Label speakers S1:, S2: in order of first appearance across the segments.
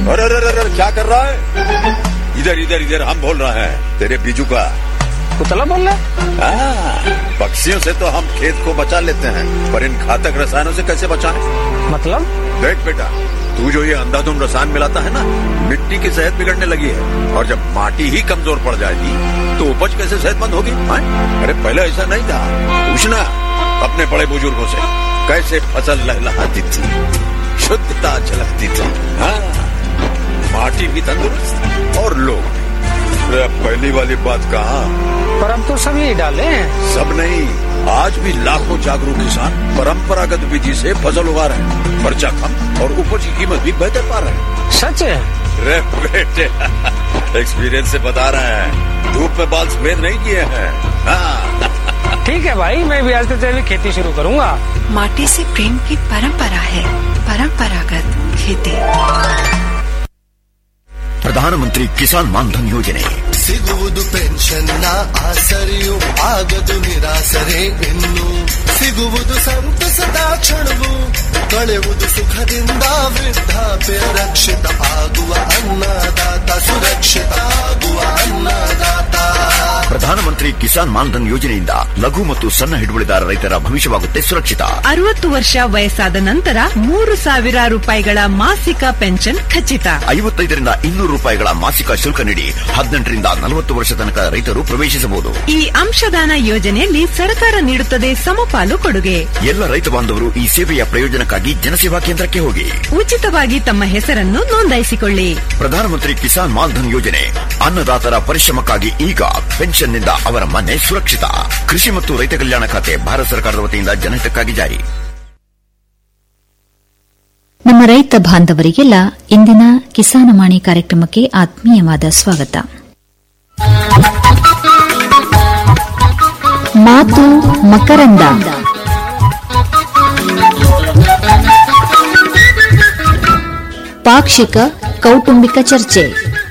S1: अरे अरे अरे अरे, क्या कर रहा है इधर इधर इधर हम बोल रहे हैं तेरे बीजू का
S2: कुतला बोल रहा
S1: हाँ, पक्षियों से तो हम खेत को बचा लेते हैं पर इन घातक रसायनों से कैसे बचाएं?
S2: मतलब
S1: देख बेटा तू जो ये अंधाधुंध रसायन मिलाता है ना मिट्टी की सेहत बिगड़ने लगी है और जब माटी ही कमजोर पड़ जाएगी तो उपज कैसे सेहतमंद होगी हाँ? अरे पहले ऐसा नहीं था पूछना अपने बड़े बुजुर्गों से कैसे फसल लहलहाती थी शुद्धता झलकती थी हाँ माटी भी तंदुरुस्त और लोग भी अरे अब पहली वाली बात कहा
S2: पर अब तो सब यही डाले हैं
S1: सब नहीं आज भी लाखों जागरूक किसान परंपरागत विधि से फसल उगा रहे हैं खर्चा कम और उपज की कीमत भी बेहतर पा रहे हैं
S2: सच है
S1: रे बेटे एक्सपीरियंस से बता रहे हैं धूप में बाल सफेद नहीं किए हैं हाँ
S2: ठीक है भाई मैं भी आज से जैविक खेती शुरू करूंगा
S3: माटी से प्रेम की परंपरा है परंपरागत खेती
S4: ಪ್ರಧಾನಮಂತ್ರಿ ಕಿಸಾನ್ ಮಾನ್ಧನ್ ಯೋಜನೆ
S5: ಸಿಗುವುದು ಪೆನ್ಷನ್ನ ಆಸರೆಯು ಆಗದು ನಿರಾಸರೆ ಇನ್ನು ಸಿಗುವುದು ಸಂತಸದ ಕ್ಷಣವು ಕಳೆಯುವುದು ಸುಖದಿಂದ ವೃದ್ಧಾಪ್ಯ ರಕ್ಷಿತ ಆಗುವ ಅನ್ನದಾತ ಸುರಕ್ಷಿತ ಆಗುವ ಅನ್ನದಾತ
S4: ಪ್ರಧಾನಮಂತ್ರಿ ಕಿಸಾನ್ ಮಾನ್ಧನ್ ಯೋಜನೆಯಿಂದ ಲಘು ಮತ್ತು ಸಣ್ಣ ಹಿಡುವಳಿದಾರ ರೈತರ ಭವಿಷ್ಯವಾಗುತ್ತೆ ಸುರಕ್ಷಿತ
S6: ಅರವತ್ತು ವರ್ಷ ವಯಸ್ಸಾದ ನಂತರ ಮೂರು ಸಾವಿರ ರೂಪಾಯಿಗಳ ಮಾಸಿಕ ಪೆನ್ಷನ್ ಖಚಿತ
S4: ಐವತ್ತೈದರಿಂದ ಇನ್ನೂರು ರೂಪಾಯಿಗಳ ಮಾಸಿಕ ಶುಲ್ಕ ನೀಡಿ ಹದಿನೆಂಟರಿಂದ ನಲವತ್ತು ವರ್ಷ ತನಕ ರೈತರು ಪ್ರವೇಶಿಸಬಹುದು
S6: ಈ ಅಂಶದಾನ ಯೋಜನೆಯಲ್ಲಿ ಸರ್ಕಾರ ನೀಡುತ್ತದೆ ಸಮಪಾಲು ಕೊಡುಗೆ
S4: ಎಲ್ಲ ರೈತ ಬಾಂಧವರು ಈ ಸೇವೆಯ ಪ್ರಯೋಜನಕ್ಕಾಗಿ ಜನಸೇವಾ ಕೇಂದ್ರಕ್ಕೆ ಹೋಗಿ
S6: ಉಚಿತವಾಗಿ ತಮ್ಮ ಹೆಸರನ್ನು ನೋಂದಾಯಿಸಿಕೊಳ್ಳಿ
S4: ಪ್ರಧಾನಮಂತ್ರಿ ಕಿಸಾನ್ ಮಾನ್ಧನ್ ಯೋಜನೆ ಅನ್ನದಾತರ ಪರಿಶ್ರಮಕ್ಕಾಗಿ ಈಗ ಪೆನ್ಷನ್ನಿಂದ ಅವರ ಮನೆ ಸುರಕ್ಷಿತ ಕೃಷಿ ಮತ್ತು ರೈತ ಕಲ್ಯಾಣ ಖಾತೆ ಭಾರತ ಸರ್ಕಾರದ ವತಿಯಿಂದ ಜನಹಿತಕ್ಕಾಗಿ ಜಾರಿ
S7: ನಮ್ಮ ರೈತ ಬಾಂಧವರಿಗೆಲ್ಲ ಇಂದಿನ ಕಿಸಾನಮಾಣಿ ಕಾರ್ಯಕ್ರಮಕ್ಕೆ ಆತ್ಮೀಯವಾದ ಸ್ವಾಗತ ಮಾತು ಮಕರಂದ ಪಾಕ್ಷಿಕ ಕೌಟುಂಬಿಕ ಚರ್ಚೆ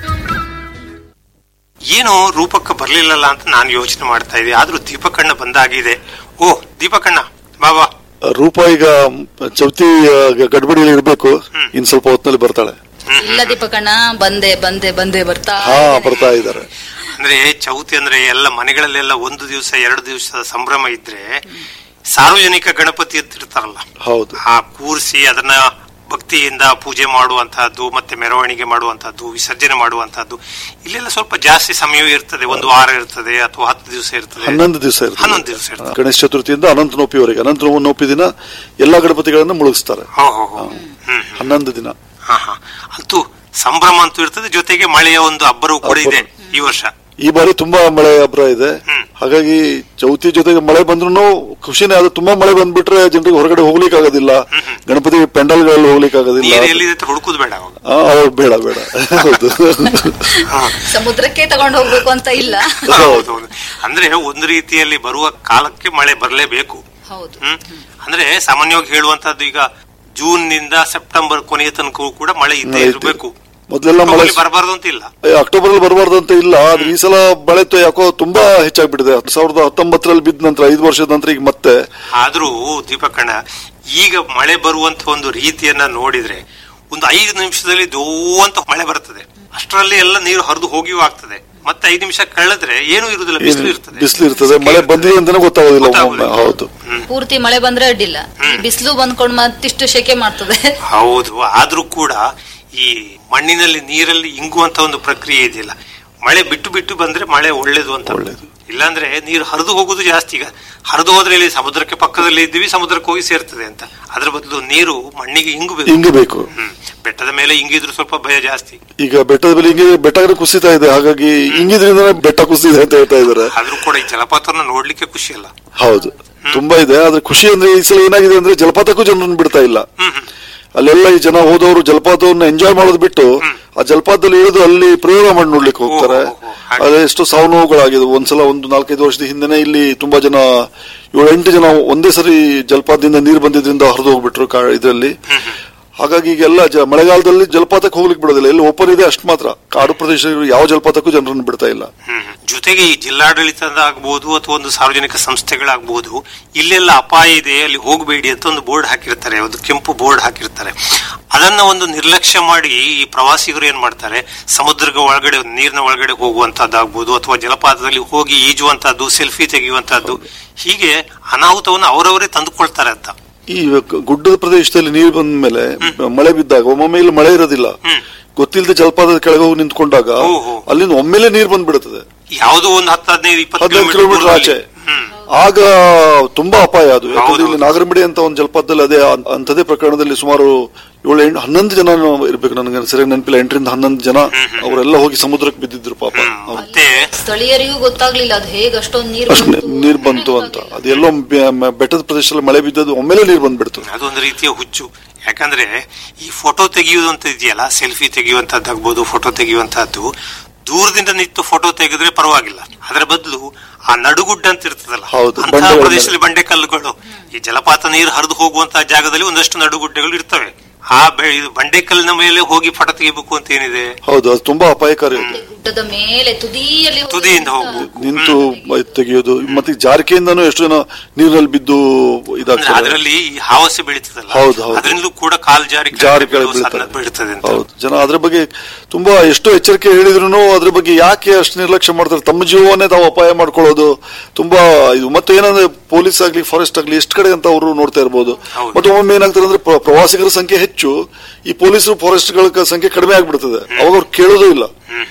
S8: ಏನು ರೂಪಕ್ಕೆ ಬರ್ಲಿಲ್ಲಲ್ಲ ಅಂತ ನಾನು ಯೋಚನೆ ಮಾಡ್ತಾ ಇದ್ದೆ ಆದ್ರೂ ದೀಪಕಣ್ಣ ಬಂದಾಗಿದೆ ಓ ದೀಪಕಣ್ಣ ಬಾಬಾ
S9: ರೂಪ ಈಗ ಚೌತಿ ಗಡ್ಬಡಿಯಲ್ಲಿ ಇರಬೇಕು ಇನ್ ಸ್ವಲ್ಪ ಹೊತ್ತಿನಲ್ಲಿ ಬರ್ತಾಳೆ
S10: ಇಲ್ಲ ದೀಪಕಣ್ಣ ಬಂದೆ ಬಂದೆ ಬಂದೆ ಬರ್ತಾ
S9: ಹಾ ಬರ್ತಾ ಇದ್ದಾರೆ
S8: ಅಂದ್ರೆ ಚೌತಿ ಅಂದ್ರೆ ಎಲ್ಲ ಮನೆಗಳಲ್ಲೆಲ್ಲ ಒಂದು ದಿವಸ ಎರಡು ದಿವಸದ ಸಂಭ್ರಮ ಇದ್ರೆ ಸಾರ್ವಜನಿಕ ಗಣಪತಿ ಅಂತ ಇರ್ತಾರಲ್ಲ
S9: ಹೌದು
S8: ಆ ಕೂರಿಸಿ ಅದನ್ನ ಭಕ್ತಿಯಿಂದ ಪೂಜೆ ಮಾಡುವಂತಹದ್ದು ಮತ್ತೆ ಮೆರವಣಿಗೆ ಮಾಡುವಂತಹದ್ದು ವಿಸರ್ಜನೆ ಮಾಡುವಂತಹದ್ದು ಇಲ್ಲೆಲ್ಲ ಸ್ವಲ್ಪ ಜಾಸ್ತಿ ಸಮಯವೇ ಇರ್ತದೆ ಒಂದು ವಾರ ಇರ್ತದೆ ಅಥವಾ ಹತ್ತು ದಿವಸ ಇರ್ತದೆ
S9: ಹನ್ನೊಂದು ದಿವಸ ಇರ್ತದೆ
S8: ಹನ್ನೊಂದು ದಿವಸ ಇರ್ತದೆ
S9: ಗಣೇಶ ಚತುರ್ಥಿಯಿಂದ ಅನಂತ ನೋಪಿವರೆಗೆ ಅನಂತ ನೋಪಿ ದಿನ ಎಲ್ಲಾ ಗಣಪತಿಗಳನ್ನ ಮುಳುಗಿಸ್ತಾರೆ
S8: ಹೋ ಹೋ ಹೋ ಹ್ಮ್
S9: ಹನ್ನೊಂದು ದಿನ
S8: ಹಾ ಹಾ ಅಂತೂ ಸಂಭ್ರಮ ಅಂತೂ ಇರ್ತದೆ ಜೊತೆಗೆ ಮಳೆಯ ಒಂದು ಅಬ್ಬರವೂ ಕೂಡ ಇದೆ ಈ ವರ್ಷ
S9: ಈ ಬಾರಿ ತುಂಬಾ ಮಳೆ ಅಬ್ರ ಇದೆ ಹಾಗಾಗಿ ಚೌತಿ ಜೊತೆಗೆ ಮಳೆ ಬಂದ್ರು ಖುಷಿನೇ ಅದು ತುಂಬಾ ಮಳೆ ಬಂದ್ಬಿಟ್ರೆ ಜನರಿಗೆ ಹೊರಗಡೆ ಹೋಗ್ಲಿಕ್ಕೆ ಆಗೋದಿಲ್ಲ ಗಣಪತಿ ಪೆಂಡಲ್ಗಳಲ್ಲಿ ಹೋಗ್ಲಿಕ್ಕೆ ಆಗೋದಿಲ್ಲ
S8: ನೀರು ಎಲ್ಲಿದೆ ಅಂತ ಹುಡುಕುದು ಬೇಡ ಅವಾಗ
S9: ಆ, ಅವಾಗ ಬೇಡ ಬೇಡ ಹೌದು
S10: ಸಮುದ್ರಕ್ಕೆ ತಗೊಂಡು ಹೋಗ್ಬೇಕು ಅಂತ ಇಲ್ಲ
S8: ಹೌದು ಹೌದು. ಅಂದ್ರೆ ಒಂದು ರೀತಿಯಲ್ಲಿ ಬರುವ ಕಾಲಕ್ಕೆ ಮಳೆ ಬರಲೇಬೇಕು
S10: ಹೌದು
S8: ಹ್ಮ್ ಅಂದ್ರೆ ಸಾಮಾನ್ಯವಾಗಿ ಹೇಳುವಂತದ್ದು ಈಗ ಜೂನ್ ನಿಂದ ಸೆಪ್ಟೆಂಬರ್ ಕೊನೆಯ ತನಕವೂ ಕೂಡ ಮಳೆ ಇದ್ದೇ
S9: ಮಳೆ ಇದೆ.
S8: ಇರಬೇಕು
S9: ಮೊದಲೆಲ್ಲ ಮಳೆ
S8: ಬರಬಾರ್ದು ಅಂತ ಇಲ್ಲ
S9: ಅಕ್ಟೋಬರ್ ಅಲ್ಲಿ ಬರಬಾರ್ದು ಅಂತ ಇಲ್ಲ ಆದ್ರೆ ಈ ಸಲ ಮಳೆ ತ- ಯಾಕೋ ತುಂಬಾ ಹೆಚ್ಚಾಗ್ಬಿಟ್ಟಿದೆ ಎರಡ್ ಸಾವಿರದ ಹತ್ತೊಂಬತ್ತರಲ್ಲಿ ಬಿದ್ದ ನಂತರ ಐದು ವರ್ಷದ ನಂತರ ಈಗ ಮತ್ತೆ
S8: ಆದ್ರೂ ದೀಪಕಣ್ಣ ಈಗ ಮಳೆ ಬರುವಂತ ಒಂದು ರೀತಿಯನ್ನ ನೋಡಿದ್ರೆ ಒಂದು ಐದು ನಿಮಿಷದಲ್ಲಿ ದೋ ಅಂತ ಮಳೆ ಬರ್ತದೆ ಅಷ್ಟರಲ್ಲಿ ಎಲ್ಲ ನೀರು ಹರಿದು ಹೋಗಿಯೂ ಆಗ್ತದೆ ಮತ್ತೆ ಐದು ನಿಮಿಷ ಕಳೆದ್ರೆ ಏನೂ ಇರುದಿಲ್ಲ ಬಿಸಿಲು ಇರ್ತದೆ
S9: ಬಿಸಿಲು ಇರ್ತದೆ ಮಳೆ ಬಂದಿದೆ ಅಂತಾನೆ ಗೊತ್ತಾಗೋದಿಲ್ಲ ಒಮ್ಮೊಮ್ಮೆ ಹೌದು
S10: ಪೂರ್ತಿ ಮಳೆ ಬಂದ್ರೆ ಅಡ್ಡಿಲ್ಲ ಬಿಸಿಲು ಬಂದ್ಕೊಂಡು ಮತ್ತಿಷ್ಟು ಶೆಕೆ ಮಾಡ್ತದೆ
S8: ಹೌದು ಆದ್ರೂ ಕೂಡ ಈ ಮಣ್ಣಿನಲ್ಲಿ ನೀರಲ್ಲಿ ಇಂಗುವಂತ ಒಂದು ಪ್ರಕ್ರಿಯೆ ಇದೆಯಲ್ಲ ಮಳೆ ಬಿಟ್ಟು ಬಿಟ್ಟು ಬಂದ್ರೆ ಮಳೆ ಒಳ್ಳೇದು ಅಂತ ಇಲ್ಲಾಂದ್ರೆ ನೀರು ಹರಿದು ಹೋಗುದು ಜಾಸ್ತಿ ಈಗ ಹರಿದು ಹೋದ್ರೆ ಇಲ್ಲಿ ಸಮುದ್ರಕ್ಕೆ ಪಕ್ಕದಲ್ಲಿ ಇದ್ದೀವಿ ಸಮುದ್ರಕ್ಕೆ ಹೋಗಿ ಸೇರ್ತದೆ ಅಂತ ಅದ್ರ ಬದಲು ನೀರು ಮಣ್ಣಿಗೆ ಇಂಗಬೇಕು
S9: ಇಂಗಬೇಕು
S8: ಹ್ಮ್ ಬೆಟ್ಟದ ಮೇಲೆ ಇಂಗಿದ್ರು ಸ್ವಲ್ಪ ಭಯ ಜಾಸ್ತಿ
S9: ಈಗ ಬೆಟ್ಟದ ಮೇಲೆ ಹಿಂಗೆ ಬೆಟ್ಟ ಕುಸಿತಾ ಇದೆ ಹಾಗಾಗಿ ಹಿಂಗಿದ್ರಿಂದ ಬೆಟ್ಟ ಕುಸಿದೆ ಅಂತ ಹೇಳ್ತಾ ಇದಾರೆ
S8: ಆದ್ರೂ ಕೂಡ ಈ ಜಲಪಾತನ ನೋಡ್ಲಿಕ್ಕೆ ಖುಷಿ ಅಲ್ಲ
S9: ಹೌದು ತುಂಬಾ ಇದೆ ಆದ್ರೆ ಖುಷಿ ಅಂದ್ರೆ ಈ ಸಲ ಏನಾಗಿದೆ ಅಂದ್ರೆ ಜಲಪಾತಕ್ಕೂ ಜನರನ್ನು ಬಿಡ್ತಾ ಇಲ್ಲ ಅಲ್ಲೆಲ್ಲ ಈ ಜನ ಹೋದವರು ಜಲಪಾತವನ್ನು ಎಂಜಾಯ್ ಮಾಡೋದು ಬಿಟ್ಟು ಆ ಜಲಪಾತದಲ್ಲಿ ಇಳಿದು ಅಲ್ಲಿ ಪ್ರಯೋಗ ಮಾಡಿ ನೋಡ್ಲಿಕ್ಕೆ ಹೋಗ್ತಾರೆ ಅದೇ ಎಷ್ಟೋ ಸಾವು ನೋವುಗಳಾಗಿದೆ ಒಂದ್ಸಲ ಒಂದು ನಾಲ್ಕೈದು ವರ್ಷದ ಹಿಂದೆನೆ ಇಲ್ಲಿ ತುಂಬಾ ಜನ ಏಳು ಎಂಟು ಜನ ಒಂದೇ ಸರಿ ಜಲಪಾತದಿಂದ ನೀರು ಬಂದಿದ್ರಿಂದ ಹರಿದು ಹೋಗ್ಬಿಟ್ರು ಕಾ- ಇದ್ರಲ್ಲಿ ಹಾಗಾಗಿ ಈಗೆಲ್ಲ ಜ- ಮಳೆಗಾಲದಲ್ಲಿ ಜಲಪಾತಕ್ಕೆ ಹೋಗ್ಲಿಕ್ಕೆ ಬಿಡೋದಿಲ್ಲ ಎಲ್ಲಿ ಓಪನ್ ಇದೆ ಅಷ್ಟು ಮಾತ್ರ ಕಾಡು ಪ್ರದೇಶ ಯಾವ ಜಲಪಾತಕ್ಕೂ ಜನರನ್ನು ಬಿಡ್ತಾ ಇಲ್ಲ
S8: ಹ್ಮ್. ಜೊತೆಗೆ ಈ ಜಿಲ್ಲಾಡಳಿತದ ಆಗ್ಬಹುದು ಅಥವಾ ಒಂದು ಸಾರ್ವಜನಿಕ ಸಂಸ್ಥೆಗಳಾಗಬಹುದು ಇಲ್ಲೆಲ್ಲ ಅಪಾಯ ಇದೆ ಅಲ್ಲಿ ಹೋಗಬೇಡಿ ಅಂತ ಒಂದು ಬೋರ್ಡ್ ಹಾಕಿರ್ತಾರೆ ಒಂದು ಕೆಂಪು ಬೋರ್ಡ್ ಹಾಕಿರ್ತಾರೆ ಅದನ್ನ ಒಂದು ನಿರ್ಲಕ್ಷ್ಯ ಮಾಡಿ ಈ ಪ್ರವಾಸಿಗರು ಏನ್ ಮಾಡ್ತಾರೆ ಸಮುದ್ರದ ಒಳಗಡೆ ನೀರಿನ ಒಳಗಡೆ ಹೋಗುವಂತದ್ದಾಗ್ಬೋದು ಅಥವಾ ಜಲಪಾತದಲ್ಲಿ ಹೋಗಿ ಈಜುವಂತಹದ್ದು ಸೆಲ್ಫಿ ತೆಗೆಯುವಂತಹದ್ದು ಹೀಗೆ ಅನಾಹುತವನ್ನು ಅವರವರೇ ತಂದುಕೊಳ್ತಾರೆ ಅಂತ
S9: ಈ ಗ- ಗುಡ್ಡದ ಪ್ರದೇಶದಲ್ಲಿ ನೀರು ಬಂದ ಮೇಲೆ ಮಳೆ ಬಿದ್ದಾಗ ಒಮ್ಮೊಮ್ಮೆ ಇಲ್ಲಿ ಮಳೆ ಇರೋದಿಲ್ಲ ಗೊತ್ತಿಲ್ಲದೆ ಜಲಪಾತದ ಕೆಳಗೆ ಹೋಗಿ ನಿಂತ್ಕೊಂಡಾಗ ಅಲ್ಲಿಂದ ಒಮ್ಮೆಲೆ ನೀರು ಬಂದ್ಬಿಡುತ್ತದೆ
S8: ಯಾವುದೋ ಒಂದು ಹತ್ತು ಹದಿನೈದು ಇಪ್ಪತ್ತು
S9: ಹದಿನೈದು ಕಿಲೋಮೀಟರ್ ಆಚೆ ಆಗ ತುಂಬಾ ಅಪಾಯ ಅದು ಯಾಕಂದ್ರೆ ಇಲ್ಲಿ ನಾಗರಮಡಿ ಅಂತ ಒಂದು ಜಲಪಾತದಲ್ಲಿ ಅದೇ ಅಂ- ಅಂಥದೇ ಪ್ರಕರಣದಲ್ಲಿ ಸುಮಾರು ಏಳು ಎಂಟು ಹನ್ನೊಂದು ಜನ ಇರ್ಬೇಕು ನನಗೆ ಸರಿಯಾಗಿ ನೆನಪಿಲ್ಲ ಎಂಟರಿಂದ ಹನ್ನೊಂದು ಜನ ಅವರೆಲ್ಲ ಹೋಗಿ ಸಮುದ್ರಕ್ಕೆ ಬಿದ್ದಿದ್ರು ಪಾಪ
S8: ಮತ್ತೆ
S10: ಸ್ಥಳೀಯರಿಗೂ ಗೊತ್ತಾಗ್ಲಿಲ್ಲ ಅದು ಹೇಗೆ ಅಷ್ಟೊಂದು ನೀರು
S9: ಅಷ್ಟು ನೀರು ಬಂತು ಅಂತ ಅದೆಲ್ಲೋ ಬೆ- ಮ- ಬೆಟ್ಟದ ಪ್ರದೇಶದಲ್ಲಿ ಮಳೆ ಬಿದ್ದದ್ದು ಒಮ್ಮೆಲೆ ನೀರು ಬಂದ್ಬಿಡ್ತು
S8: ಅದೊಂದು ರೀತಿಯ ಹುಚ್ಚು ಯಾಕಂದ್ರೆ ಈ ಫೋಟೋ ತೆಗೆಯುವುದು ಅಂತ ಇದೆಯಲ್ಲ ಸೆಲ್ಫಿ ತೆಗೆಯುವಂತದ್ದಾಗ್ಬೋದು ಫೋಟೋ ತೆಗೆಯುವಂತಹದ್ದು ದೂರದಿಂದ ನಿಂತು ಫೋಟೋ ತೆಗೆದ್ರೆ ಪರವಾಗಿಲ್ಲ ಅದರ ಬದಲು ಆ ನಡುಗುಡ್ಡ ಅಂತ ಇರ್ತದಲ್ಲ
S9: ಹೌದು,
S8: ಅಂತಹ
S9: ಬಂಡೆಗಳ
S8: ಪ್ರದೇಶದಲ್ಲಿ ಬಂಡೆ ಕಲ್ಲುಗಳು ಈ ಜಲಪಾತ ನೀರು ಹರಿದು ಹೋಗುವಂತಹ ಜಾಗದಲ್ಲಿ ಒಂದಷ್ಟು ನಡುಗುಡ್ಡೆಗಳು ಇರ್ತವೆ ಆ ಬೆ- ಇದು ಬಂಡೆಕಲ್ಲಿನ ಮೇಲೆ ಹೋಗಿ ಫೋಟೋ ತೆಗಿಬೇಕು ಅಂತ ಏನಿದೆ
S9: ಹೌದು ಅದು ತುಂಬಾ ಅಪಾಯಕಾರಿ ಅದು
S10: ಗುಡ್ಡದ ಮೇಲೆ ತುದಿಯಲ್ಲಿ ಹೋಗಿ
S8: ತುದಿಯಿಂದ ಹೋಗ್ಬೋದು
S9: ನಿಂತು ಬ- ತೆಗೆಯೋದು ಮತ್ತೆ ಜಾರಿಕೆಯಿಂದನೂ ಎಷ್ಟು ಜನ ನೀರಿನಲ್ಲಿ ಬಿದ್ದು
S8: ಅಂದ್ರೆ
S9: ಇದಾಗ್ತದೆ
S8: ಅದರಲ್ಲಿ ಈ ಹಾವಸೆ ಬೆಳೀತದಲ್ಲ
S9: ಹೌದು, ಹೌದು.
S8: ಅದರಿಂದಲೂ ಕೂಡ ಕಾಲ್ ಜಾರಿ
S9: ಜಾರಿ
S8: ಕೆಳಗೆ
S9: ಕೆಳಗೆ
S8: ಬೀಳುವ
S9: ಬೀಳ್ತಾರೆ.
S8: ಸಣ್ಣ ಬೀಳ್ತದೆ ಅಂತ
S9: ಹೌದು ಜನ ಅದ್ರ ಬಗ್ಗೆ ತುಂಬಾ ಎಷ್ಟೋ ಎಚ್ಚರಿಕೆ ಹೇಳಿದ್ರು ಅದ್ರ ಬಗ್ಗೆ ಯಾಕೆ ಅಷ್ಟು ನಿರ್ಲಕ್ಷ್ಯ ಮಾಡ್ತಾರೆ ತಮ್ಮ ಜೀವವನ್ನೇ ತಾವು ಅಪಾಯ ಮಾಡ್ಕೊಳ್ಳೋದು ತುಂಬಾ ಇದು ಮತ್ತೆ ಏನಂದ್ರೆ ಪೊಲೀಸ್ ಆಗ್ಲಿ ಫಾರೆಸ್ಟ್ ಆಗ್ಲಿ ಎಷ್ಟು ಕಡೆ ಅಂತ ಅವರು ನೋಡ್ತಾ ಇರ್ಬೋದು ಮತ್ತೆ ಒಮ್ಮೆ ಏನಾಗ್ತದೆ ಅಂದ್ರೆ ಪ್ರ- ಪ್ರವಾಸಿಗರ ಸಂಖ್ಯೆ ಹೆಚ್ಚು ಈ ಪೊಲೀಸರು ಫಾರೆಸ್ಟ್ ಗಳ ಸಂಖ್ಯೆ ಕಡಿಮೆ ಆಗ್ಬಿಡ್ತದೆ ಅವಾಗ ಅವ್ರು ಕೇಳೋದು ಇಲ್ಲ